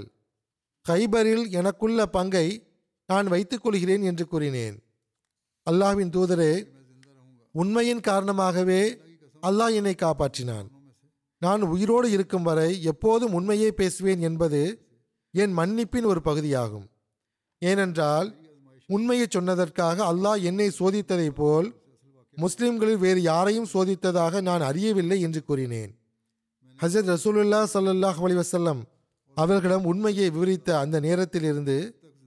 கைபரில் எனக்குள்ள பங்கை நான் வைத்துக் கொள்கிறேன் என்று கூறினேன் அல்லாஹ்வின் தூதரே உண்மையின் காரணமாகவே அல்லாஹ் என்னை காப்பாற்றினான் நான் உயிரோடு இருக்கும் வரை எப்போதும் உண்மையே பேசுவேன் என்பது என் மன்னிப்பின் ஒரு பகுதியாகும் ஏனென்றால் உண்மையை சொன்னதற்காக அல்லாஹ் என்னை சோதித்ததைப் போல் முஸ்லிம்களில் வேறு யாரையும் சோதித்ததாக நான் அறியவில்லை என்று கூறினேன் ஹசரத் ரசூலுல்லா ஸல்லல்லாஹு அலைஹி வஸல்லம் அவர்களிடம் உண்மையை விவரித்த அந்த நேரத்திலிருந்து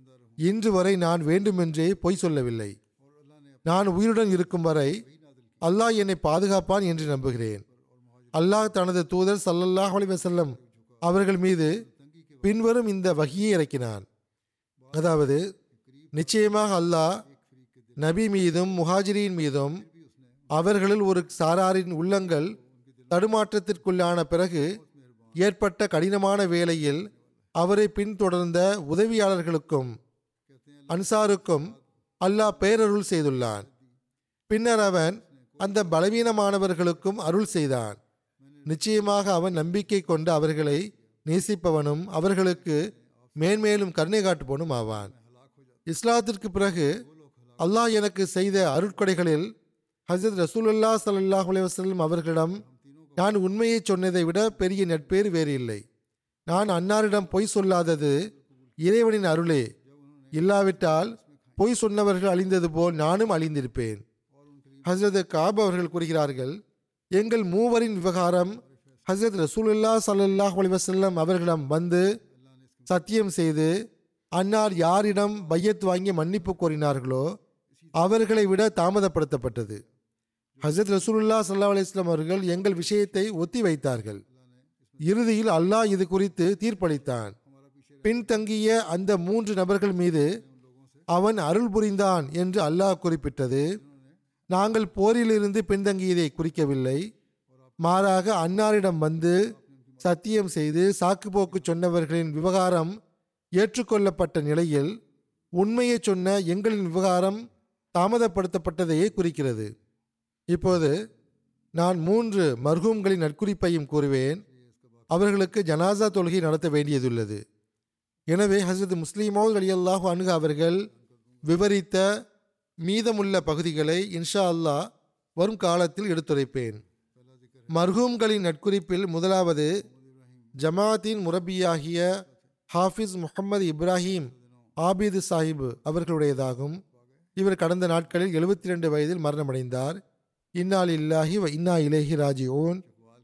இன்று வரை நான் வேண்டுமென்றே பொய் சொல்லவில்லை நான் உயிருடன் இருக்கும் வரை அல்லாஹ் என்னை பாதுகாப்பான் என்று நம்புகிறேன் அல்லாஹ் தனது தூதர் ஸல்லல்லாஹு அலைஹி வஸல்லம் அவர்கள் மீது பின்வரும் இந்த வகியை இறக்கினான் அதாவது நிச்சயமாக அல்லாஹ் நபி மீதும் முஹாஜிரின் மீதும் அவர்களில் ஒரு சாராரின் உள்ளங்கள் தடுமாற்றத்திற்குள்ளான பிறகு ஏற்பட்ட கடினமான வேளையில் அவரை பின்தொடர்ந்த உதவியாளர்களுக்கும் அன்சாருக்கும் அல்லாஹ் பேரருள் செய்துள்ளான் பின்னர் அவன் அந்த பலவீனமானவர்களுக்கும் அருள் செய்தான் நிச்சயமாக அவன் நம்பிக்கை கொண்டு அவர்களை நேசிப்பவனும் அவர்களுக்கு மேன்மேலும் கருணை காட்டுபவனும் ஆவான் இஸ்லாத்திற்கு பிறகு அல்லாஹ் எனக்கு செய்த அருட்கொடைகளில் ஹசரத் ரசூலுல்லா ஸல்லல்லாஹு அலைஹி வஸல்லம் அவர்களிடம் நான் உண்மையை சொன்னதை விட பெரிய நட்பேறு வேறு இல்லை நான் அன்னாரிடம் பொய் சொல்லாதது இறைவனின் அருளே இல்லாவிட்டால் பொய் சொன்னவர்கள் அழிந்தது போல் நானும் அழிந்திருப்பேன் ஹசரத் காப் அவர்கள் கூறுகிறார்கள் எங்கள் மூவரின் விவகாரம் ஹசரத் ரசூலுல்லா ஸல்லல்லாஹு அலைஹி வஸல்லம் அவர்களிடம் வந்து சத்தியம் செய்து அன்னார் யாரிடம் பையத் வாங்கி மன்னிப்பு கோரினார்களோ அவர்களை விட தாமதப்படுத்தப்பட்டது ஹசரத் ரசூலுல்லா ஸல்லல்லாஹு அலைஹி வஸல்லம் அவர்கள் எங்கள் விஷயத்தை ஒத்தி வைத்தார்கள் இறுதியில் அல்லாஹ் இது குறித்து தீர்ப்பளித்தான் பின்தங்கிய அந்த மூன்று நபர்கள் மீது அவன் அருள் புரிந்தான் என்று அல்லாஹ் குறிப்பிட்டது நாங்கள் போரிலிருந்து பின்தங்கியதை குறிக்கவில்லை மாறாக அன்னாரிடம் வந்து சத்தியம் செய்து சாக்குப்போக்கு சொன்னவர்களின் விவகாரம் ஏற்றுக்கொள்ளப்பட்ட நிலையில் உண்மையை சொன்ன எங்களின் விவகாரம் தாமதப்படுத்தப்பட்டதையே குறிக்கிறது இப்போது நான் மூன்று மர்ஹூம்களின் நற்குறிப்பையும் கூறுவேன் அவர்களுக்கு ஜனாசா தொழுகை நடத்த வேண்டியதுள்ளது எனவே ஹசரத் முஸ்லீமோல் அலியல்லாஹு அணுக அவர்கள் விவரித்த மீதமுள்ள பகுதிகளை இன்ஷா அல்லாஹ் வரும் காலத்தில் எடுத்துரைப்பேன் மர்ஹூம்களின் நட்குறிப்பில் முதலாவது ஜமாத்தின் முரபியாகிய ஹாஃபிஸ் முகமது இப்ராஹிம் ஆபிது சாஹிப் அவர்களுடையதாகும் இவர் கடந்த நாட்களில் எழுபத்தி ரெண்டு வயதில் மரணமடைந்தார் இன்னால் இல்லாஹி வ இன்னா இலேஹி ராஜி ஓன்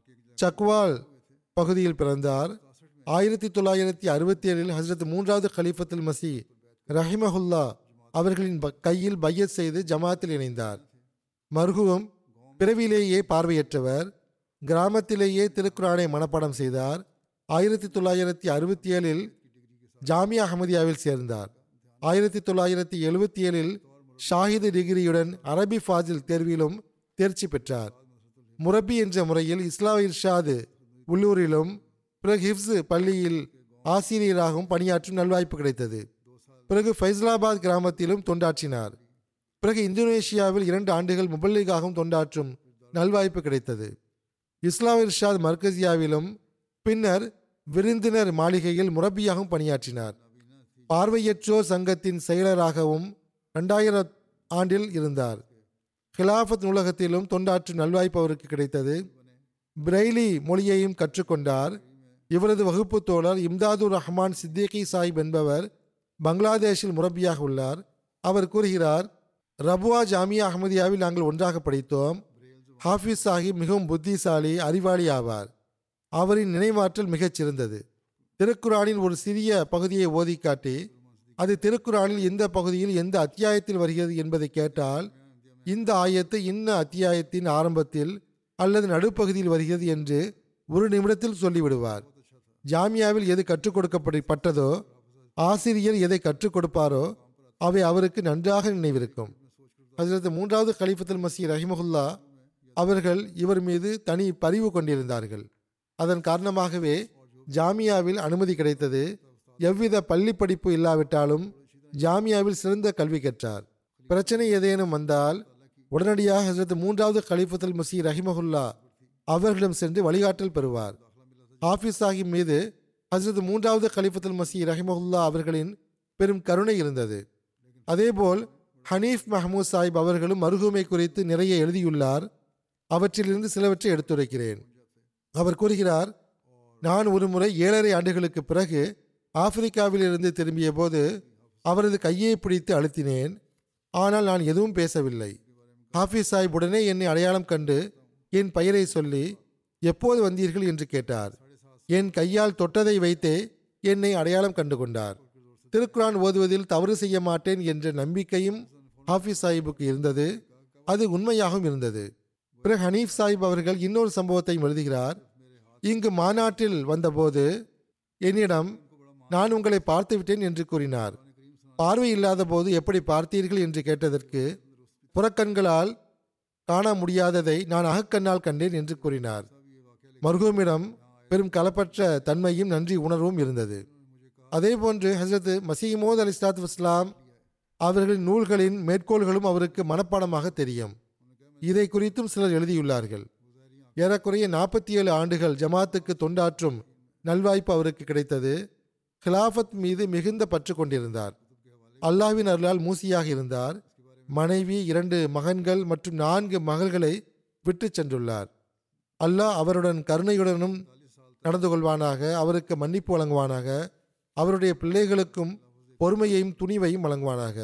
சக்வால் பகுதியில் பிறந்தார் ஆயிரத்தி தொள்ளாயிரத்தி அறுபத்தி ஏழில் ஹசரத் மூன்றாவது கலீஃபத்துல் மசி ரஹிமஹுல்லா அவர்களின் ப- கையில் பையத் செய்து ஜமாத்தில் இணைந்தார் மர்ஹூம் பிறவிலேயே பார்வையற்றவர் கிராமத்திலேயே திருக்குரானை மனப்பாடம் செய்தார் ஆயிரத்தி தொள்ளாயிரத்தி அறுபத்தி ஏழில் ஜாமியா அஹமதியாவில் சேர்ந்தார் ஆயிரத்தி தொள்ளாயிரத்தி எழுபத்தி ஏழில் ஷாஹிது டிகிரியுடன் அரபி ஃபாஜில் தேர்விலும் தேர்ச்சி பெற்றார் முரப்பி என்ற முறையில் இஸ்லாம் இர்ஷாது உள்ளூரிலும் பிறகு ஹிப்ஸ் பள்ளியில் ஆசிரியராகவும் பணியாற்றும் நல்வாய்ப்பு கிடைத்தது பிறகு ஃபைசலாபாத் கிராமத்திலும் தொண்டாற்றினார் பிறகு இந்தோனேஷியாவில் இரண்டு ஆண்டுகள் முபல்லிகாகவும் தொண்டாற்றும் நல்வாய்ப்பு கிடைத்தது இஸ்லாம் இர்ஷாத் மர்கசியாவிலும் பின்னர் விருந்தினர் மாளிகையில் முரப்பியாகவும் பணியாற்றினார் பார்வையற்றோர் சங்கத்தின் செயலராகவும் ரெண்டாயிரம் ஆண்டில் இருந்தார் ஹிலாஃபத் நூலகத்திலும் தொண்டாற்றும் நல்வாய்ப்பு அவருக்கு கிடைத்தது பிரெய்லி மொழியையும் கற்றுக்கொண்டார் இவரது வகுப்பு தோழர் இம்தாதுர் ரஹ்மான் சித்திகி சாஹிப் என்பவர் பங்களாதேஷில் முரப்பியாக உள்ளார் அவர் கூறுகிறார் ரபுவா ஜாமியா அஹமதியாவில் நாங்கள் ஒன்றாக படித்தோம் ஹாஃபிஸ் சாஹிப் மிகவும் புத்திசாலி அறிவாளி ஆவார் அவரின் நினைவாற்றல் மிகச் சிறந்தது திருக்குரானின் ஒரு சிறிய பகுதியை ஓதி காட்டி அது திருக்குரானில் எந்த பகுதியில் எந்த அத்தியாயத்தில் வருகிறது என்பதை கேட்டால் இந்த ஆயத்து இன்ன அத்தியாயத்தின் ஆரம்பத்தில் அல்லது நடுப்பகுதியில் வருகிறது என்று ஒரு நிமிடத்தில் சொல்லிவிடுவார் ஜாமியாவில் எது கற்றுக் கொடுக்கப்பட்டதோ ஆசிரியர் எதை கற்றுக் கொடுப்பாரோ அவை அவருக்கு நன்றாக நினைவிருக்கும் ஹஜரத் மூன்றாவது கலிஃபத்துல் மசி ரஹிமஹுல்லா அவர்கள் இவர் மீது தனி பரிவு கொண்டிருந்தார்கள் அதன் காரணமாகவே ஜாமியாவில் அனுமதி கிடைத்தது எவ்வித பள்ளி படிப்பு இல்லாவிட்டாலும் ஜாமியாவில் சிறந்த கல்வி கற்றார் பிரச்சனை ஏதேனும் வந்தால் உடனடியாக ஹசரத் மூன்றாவது கலிஃபத்துல் மசி ரஹிமஹுல்லா அவர்களிடம் சென்று வழிகாட்டல் பெறுவார் ஹாஃபிஸ் சாஹிப் மீது ஹசரத் மூன்றாவது கலிஃபத்துல் மசி ரஹிமஹுல்லா அவர்களின் பெரும் கருணை இருந்தது அதேபோல் ஹனீஃப் மஹமூத் சாஹிப் அவர்களும் மருகுமை குறித்து நிறைய எழுதியுள்ளார் அவற்றிலிருந்து சிலவற்றை எடுத்துரைக்கிறேன் அவர் கூறுகிறார் நான் ஒரு முறை ஏழரை ஆண்டுகளுக்கு பிறகு ஆப்பிரிக்காவிலிருந்து திரும்பிய போது அவரது கையை பிடித்து அழுத்தினேன் ஆனால் நான் எதுவும் பேசவில்லை ஹாஃபிஸ் சாஹிப் உடனே என்னை அடையாளம் கண்டு என் பெயரை சொல்லி எப்போது வந்தீர்கள் என்று கேட்டார் என் கையால் தொட்டதை வைத்தே என்னை அடையாளம் கண்டு கொண்டார் திருக்குரான் ஓதுவதில் தவறு செய்ய மாட்டேன் என்ற நம்பிக்கையும் ஹாஃபிஸ் சாஹிப்புக்கு இருந்தது அது உண்மையாகவும் இருந்தது பிறகு ஹனீஃப் சாஹிப் அவர்கள் இன்னொரு சம்பவத்தையும் எழுதுகிறார் இங்கு மாநாட்டில் வந்தபோது என்னிடம் நான் உங்களை பார்த்து விட்டேன் என்று கூறினார் பார்வை இல்லாத போது எப்படி பார்த்தீர்கள் என்று கேட்டதற்கு புறக்கண்களால் காண முடியாததை நான் அகக்கண்ணால் கண்டேன் என்று கூறினார் மர்ஹூமிடம் பெரும் களப்பற்ற தன்மையும் நன்றி உணர்வும் இருந்தது அதேபோன்று ஹசரத் மசீமோத் அலி இஸ்லாத் வஸ்லாம் அவர்களின் நூல்களின் மேற்கோள்களும் அவருக்கு மனப்பாடமாக தெரியும் இதை குறித்தும் சிலர் எழுதியுள்ளார்கள் ஏறக்குறைய நாற்பத்தி ஏழு ஆண்டுகள் ஜமாத்துக்கு தொண்டாற்றும் நல்வாய்ப்பு அவருக்கு கிடைத்தது ஹிலாஃபத் மீது மிகுந்த பற்று கொண்டிருந்தார் அல்லாஹ்வின் அருளால் மூசியாக இருந்தார் மனைவி இரண்டு மகன்கள் மற்றும் நான்கு மகள்களை விட்டுச் சென்றுள்ளார் அல்லாஹ் அவருடன் கருணையுடனும் நடந்து கொள்வானாக அவருக்கு மன்னிப்பு வழங்குவானாக அவருடைய பிள்ளைகளுக்கும் பொறுமையையும் துணிவையும் வழங்குவானாக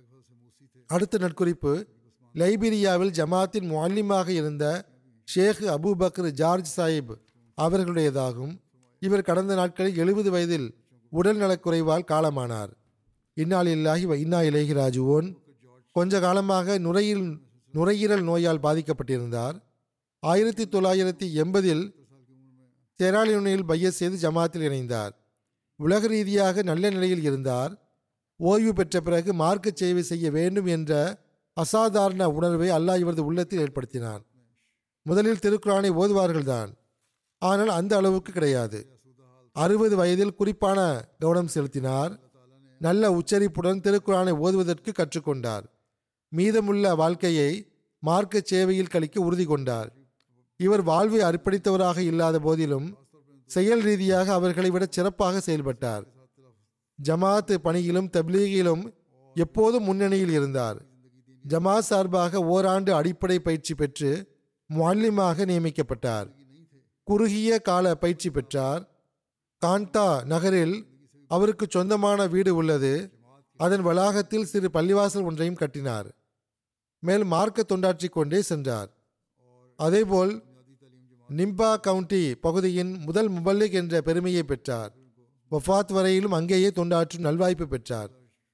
அடுத்த நட்குறிப்பு லைபீரியாவில் ஜமாத்தின் முல்லிமாக இருந்த ஷேக் அபூபக்கர் ஜார்ஜ் சாஹிப் அவர்களுடையதாகும் இவர் கடந்த நாட்களில் எழுபது வயதில் உடல் நலக்குறைவால் காலமானார் இன்னாலில்லாஹி வ இன்னா இலேஹி ராஜுவோன் கொஞ்ச காலமாக நுரையில் நுரையீரல் நோயால் பாதிக்கப்பட்டிருந்தார் ஆயிரத்தி தொள்ளாயிரத்தி எண்பதில் செராலியோனில் பையஸ் செய்து ஜமாத்தில் இணைந்தார் உலக ரீதியாக நல்ல நிலையில் இருந்தார் ஓய்வு பெற்ற பிறகு மார்க்க சேவை செய்ய வேண்டும் என்ற அசாதாரண உணர்வை அல்லாஹ் இவரது உள்ளத்தில் ஏற்படுத்தினான் முதலில் திருக்குறானை ஓதுவார்கள்தான் ஆனால் அந்த அளவுக்கு கிடையாது அறுபது வயதில் குறிப்பான கவனம் செலுத்தினார் நல்ல உச்சரிப்புடன் திருக்குறானை ஓதுவதற்கு கற்றுக்கொண்டார் மீதமுள்ள வாழ்க்கையை மார்க்க சேவையில் கழிக்க உறுதி கொண்டார் இவர் வாழ்வை அர்ப்பணித்தவராக இல்லாத போதிலும் செயல் ரீதியாக அவர்களை விட சிறப்பாக செயல்பட்டார் ஜமாத் பணியிலும் தப்லீகிலும் எப்போதும் முன்னணியில் இருந்தார் ஜமாத் சார்பாக ஓராண்டு அடிப்படை பயிற்சி பெற்று முல்லிமாக நியமிக்கப்பட்டார் குறுகிய கால பயிற்சி பெற்றார் காண்டா நகரில் அவருக்கு சொந்தமான வீடு உள்ளது அதன் வளாகத்தில் சிறு பள்ளிவாசல் ஒன்றையும் கட்டினார் மேலும் மார்க்க தொண்டாற்றி கொண்டே சென்றார் அதேபோல் நிம்பா கவுண்டி பகுதியின் முதல் முபல்லிக் என்ற பெருமையை பெற்றார் வஃபாத் வரையிலும் அங்கேயே தொண்டாற்றும் நல்வாய்ப்பு பெற்றார்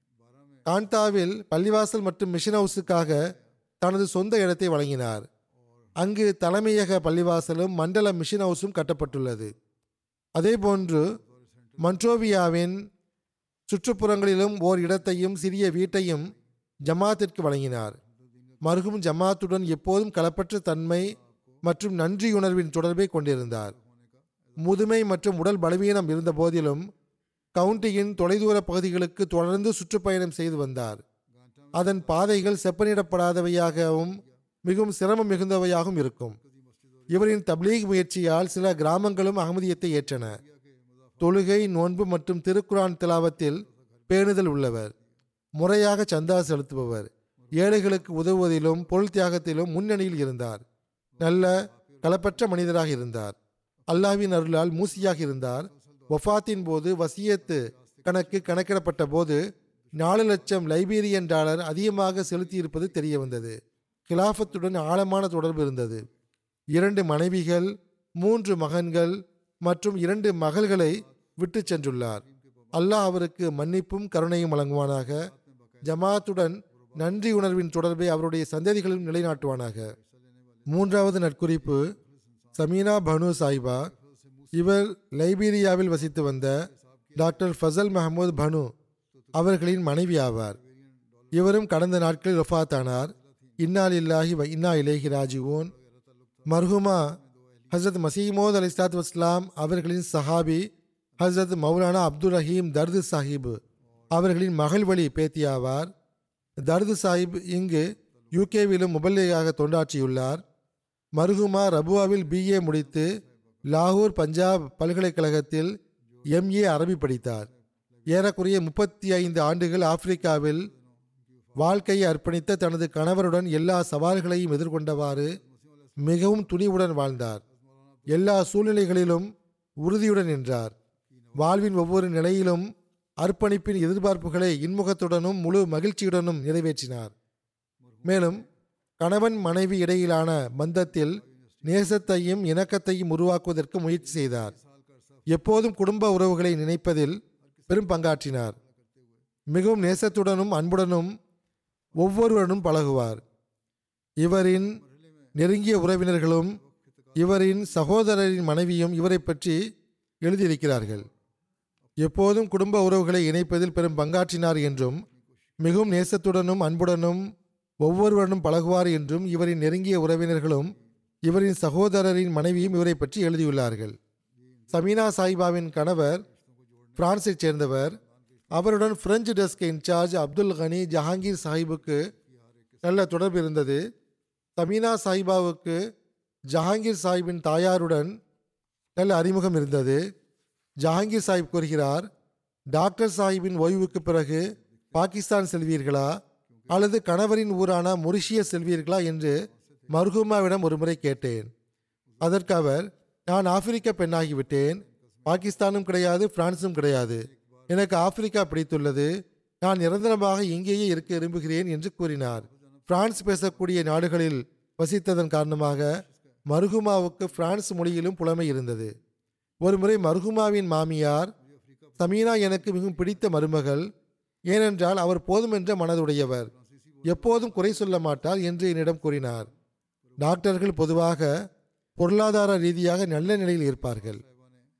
காண்டாவில் பள்ளிவாசல் மற்றும் மிஷன் ஹவுஸுக்காக தனது சொந்த இடத்தை வழங்கினார் அங்கு தலைமையக பள்ளிவாசலும் மண்டல மிஷன் ஹவுஸும் கட்டப்பட்டுள்ளது அதேபோன்று மன்ட்ரோவியாவின் சுற்றுப்புறங்களிலும் ஓர் இடத்தையும் சிறிய வீட்டையும் ஜமாத்திற்கு வழங்கினார் மருகும் ஜமாத்துடன் எப்போதும் களப்பற்ற தன்மை மற்றும் நன்றியுணர்வின் தொடர்பை கொண்டிருந்தார் முதுமை மற்றும் உடல் பலவீனம் இருந்த போதிலும் கவுண்டியின் தொலைதூர பகுதிகளுக்கு தொடர்ந்து சுற்றுப்பயணம் செய்து வந்தார் அதன் பாதைகள் செப்பனிடப்படாதவையாகவும் மிகவும் சிரமம் மிகுந்தவையாகவும் இருக்கும் இவரின் தப்லீக் முயற்சியால் சில கிராமங்களும் அகமதியத்தை ஏற்றன தொழுகை நோன்பு மற்றும் திருக்குரான் திலாவத்தில் பேணுதல் உள்ளவர் முறையாக சந்தா செலுத்துபவர் ஏழைகளுக்கு உதவுவதிலும் பொருள் தியாகத்திலும் முன்னணியில் இருந்தார் நல்ல களப்பற்ற மனிதராக இருந்தார் அல்லாஹ்வின் அருளால் மூசியாக இருந்தார் வஃபாத்தின் போது வசியத்து கணக்கு கணக்கிடப்பட்ட போது நாலு லட்சம் லைபீரியன் டாலர் அதிகமாக செலுத்தியிருப்பது தெரிய வந்தது கிலாஃபத்துடன் ஆழமான தொடர்பு இருந்தது இரண்டு மனைவிகள் மூன்று மகன்கள் மற்றும் இரண்டு மகள்களை விட்டு சென்றுள்ளார் அல்லாஹ் அவருக்கு மன்னிப்பும் கருணையும் வழங்குவானாக ஜமாத்துடன் நன்றி உணர்வின் தொடர்பை அவருடைய சந்ததிகளிலும் நிலைநாட்டுவானாக மூன்றாவது நட்குறிப்பு சமீனா பனு சாயிபா இவர் லைபீரியாவில் வசித்து வந்த டாக்டர் ஃபசல் மஹமூத் பனு அவர்களின் மனைவி ஆவார் இவரும் கடந்த நாட்களில் வஃபாத்தானார் இன்னால் இல்லாஹி வ இன்னா இலேஹி ராஜிவோன் மர்ஹுமா ஹசரத் மசீமோத் அலி இஸ்லாத் வஸ்லாம் அவர்களின் சஹாபி ஹசரத் மௌலானா அப்துல் ரஹீம் தர்து சாஹிப் அவர்களின் மகள் வழி பேத்தியாவார் தர்து சாஹிப் இங்கு யூகேவிலும் முபல்லியாக தொண்டாற்றியுள்ளார் மருகுமா ரபுவாவில் பிஏ முடித்து லாகூர் பஞ்சாப் பல்கலைக்கழகத்தில் எம்ஏ அரபி படித்தார் ஏறக்குறைய முப்பத்தி ஐந்து ஆண்டுகள் ஆப்பிரிக்காவில் வாழ்க்கையை அர்ப்பணித்த தனது கணவருடன் எல்லா சவால்களையும் எதிர்கொண்டவாறு மிகவும் துணிவுடன் வாழ்ந்தார் எல்லா சூழ்நிலைகளிலும் உறுதியுடன் நின்றார் வாழ்வின் ஒவ்வொரு நிலையிலும் அர்ப்பணிப்பின் எதிர்பார்ப்புகளை இன்முகத்துடனும் முழு மகிழ்ச்சியுடனும் நிறைவேற்றினார் மேலும் கணவன் மனைவி இடையிலான பந்தத்தில் நேசத்தையும் இணக்கத்தையும் உருவாக்குவதற்கு முயற்சி செய்தார் எப்போதும் குடும்ப உறவுகளை நினைப்பதில் பெரும் பங்காற்றினார் மிகவும் நேசத்துடனும் அன்புடனும் ஒவ்வொருவருடன் பழகுவார் இவரின் நெருங்கிய உறவினர்களும் இவரின் சகோதரரின் மனைவியும் இவரை பற்றி எழுதியிருக்கிறார்கள் எப்போதும் குடும்ப உறவுகளை இணைப்பதில் பெரும் பங்காற்றினார் என்றும் மிகவும் நேசத்துடனும் அன்புடனும் ஒவ்வொருவருடன் பழகுவார் என்றும் இவரின் நெருங்கிய உறவினர்களும் இவரின் சகோதரரின் மனைவியும் இவரை பற்றி எழுதியுள்ளார்கள் சமீனா சாயிபாவின் கணவர் பிரான்ஸைச் சேர்ந்தவர் அவருடன் பிரெஞ்சு டெஸ்க் இன்சார்ஜ் அப்துல் கனி ஜஹாங்கீர் சாஹிபுக்கு நல்ல தொடர்பு இருந்தது சமீனா சாஹிபாவுக்கு ஜஹாங்கீர் சாஹிப்பின் தாயாருடன் நல்ல அறிமுகம் இருந்தது ஜஹாங்கீர் சாஹிப் கூறுகிறார் டாக்டர் சாஹிப்பின் ஓய்வுக்கு பிறகு பாகிஸ்தான் செல்வீர்களா அல்லது கணவரின் ஊரான மொரிஷிய செல்வீர்களா என்று மர்ஹூமாவிடம் ஒருமுறை கேட்டேன் அதற்கு அவர் நான் ஆப்பிரிக்க பெண்ணாகிவிட்டேன் பாகிஸ்தானும் கிடையாது பிரான்சும் கிடையாது எனக்கு ஆப்பிரிக்கா பிடித்துள்ளது நான் நிரந்தரமாக இங்கேயே இருக்க விரும்புகிறேன் என்று கூறினார் பிரான்ஸ் பேசக்கூடிய நாடுகளில் வசித்ததன் காரணமாக மருகுமாவுக்கு பிரான்ஸ் மொழியிலும் புலமை இருந்தது ஒருமுறை மருகுமாவின் மாமியார் சமீனா எனக்கு மிகவும் பிடித்த மருமகள் ஏனென்றால் அவர் போதுமென்ற மனதுடையவர் எப்போதும் குறை சொல்ல மாட்டார் என்று என்னிடம் கூறினார் டாக்டர்கள் பொதுவாக பொருளாதார ரீதியாக நல்ல நிலையில் இருப்பார்கள்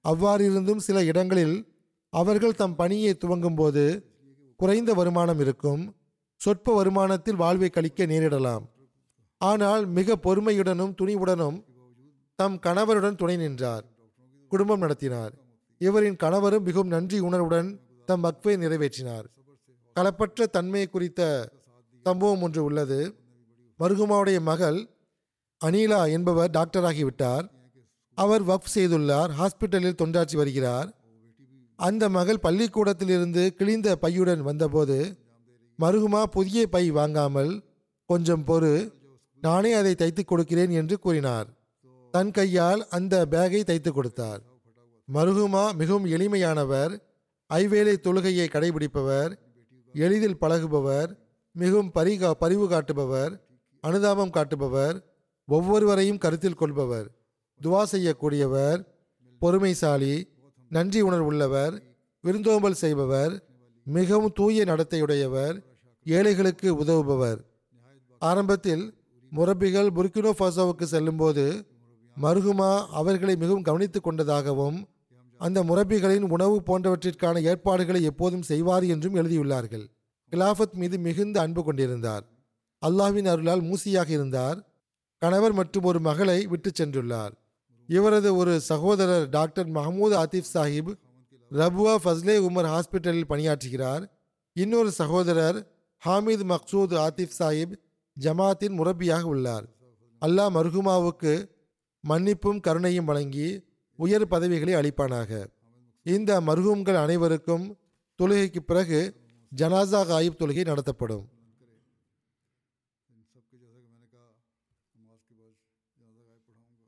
அவ்வாறிருந்தும் சில இடங்களில் அவர்கள் தம் பணியை துவங்கும்போது குறைந்த வருமானம் இருக்கும் சொற்ப வருமானத்தில் வாழ்வை கழிக்க நேரிடலாம் ஆனால் மிக பொறுமையுடனும் துணிவுடனும் தம் கணவருடன் துணை நின்றார் குடும்பம் நடத்தினார் இவரின் கணவரும் மிகவும் நன்றி உணர்வுடன் தம் வக்ஃபை நிறைவேற்றினார் களப்பற்ற தன்மை குறித்த சம்பவம் ஒன்று உள்ளது மருகுமாவுடைய மகள் அனிலா என்பவர் டாக்டராகிவிட்டார் அவர் வக்ஃப் செய்துள்ளார் ஹாஸ்பிட்டலில் தொண்டாற்றி வருகிறார் அந்த மகள் பள்ளிக்கூடத்திலிருந்து கிழிந்த பையுடன் வந்தபோது மருகுமா புதிய பை வாங்காமல் கொஞ்சம் பொறு நானே அதை தைத்துக் கொடுக்கிறேன் என்று கூறினார் தன் கையால் அந்த பேக்கை தைத்து கொடுத்தார் மருகுமா மிகவும் எளிமையானவர் ஐவேளை தொழுகையை கடைபிடிப்பவர் எளிதில் பழகுபவர் மிகவும் பரிகா பரிவு காட்டுபவர் அனுதாபம் காட்டுபவர் ஒவ்வொருவரையும் கருத்தில் கொள்பவர் துவா செய்யக்கூடியவர் பொறுமைசாலி நன்றி உணர்வுள்ளவர் விருந்தோம்பல் செய்பவர் மிகவும் தூய நடத்தையுடையவர் ஏழைகளுக்கு உதவுபவர் ஆரம்பத்தில் முரபிகள் புர்கினோ ஃபாசோவுக்கு செல்லும்போது மருகுமா அவர்களை மிகவும் கவனித்துக் கொண்டதாகவும் அந்த முரபிகளின் உணவு போன்றவற்றிற்கான ஏற்பாடுகளை எப்போதும் செய்வார் என்றும் எழுதியுள்ளார்கள் கிலாஃபத் மீது மிகுந்த அன்பு கொண்டிருந்தார் அல்லாஹ்வின் அருளால் மூசியாக இருந்தார் கணவர் மற்றும் ஒரு மகளை விட்டுச் சென்றுள்ளார் இவரது ஒரு சகோதரர் டாக்டர் மஹமூத் ஆதிப் சாஹிப் ரபுவா ஃபஸ்லே உமர் ஹாஸ்பிட்டலில் பணியாற்றுகிறார் இன்னொரு சகோதரர் ஹாமித் மக்சூத் ஆதிப் சாஹிப் ஜமாத்தின் முரப்பியாக உள்ளார் அல்லாஹ் மர்ஹுமாவுக்கு மன்னிப்பும் கருணையும் வழங்கி உயர் பதவிகளை அளிப்பானாக இந்த மர்ஹூம்கள் அனைவருக்கும் தொழுகைக்கு பிறகு ஜனாசா காயிப் தொழுகை நடத்தப்படும் इन सब के जैसा कि मैंने कहा नमाज के बाद ज़्यादा गायब पढ़ाऊँगा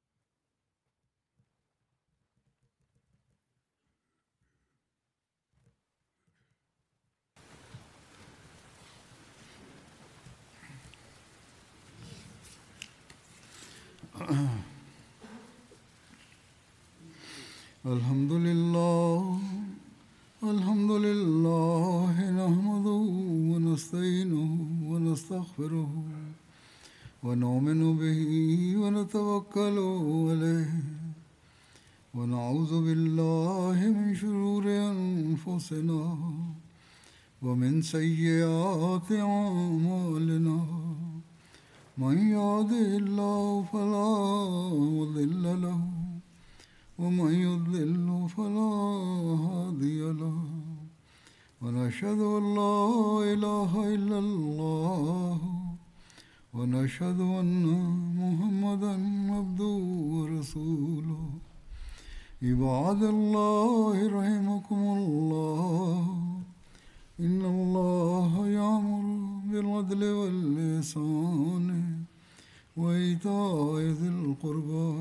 الحمد لله الحمد لله نحمده ونستعينه ونستغفره ونؤمن به ونتوكل عليه ونعوذ بالله من شرور أنفسنا ومن سيئات أعمالنا من يهده الله فلا مضل له ومن يضلل فلا هادي له ونشهد ان لا اله الا الله ونشهد ان محمدا عبده ورسوله عباد الله رحمكم الله ان الله يامر بالعدل واللسان وايتاء ذي القربى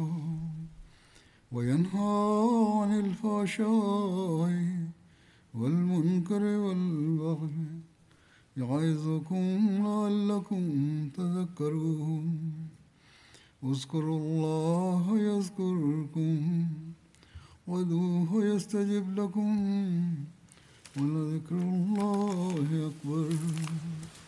وينهى عن الفحشاء والمنكر والبغي يعظكم لعلكم تذكرون اذكروا الله يذكركم وادعوه يستجب لكم ولذكر الله أكبر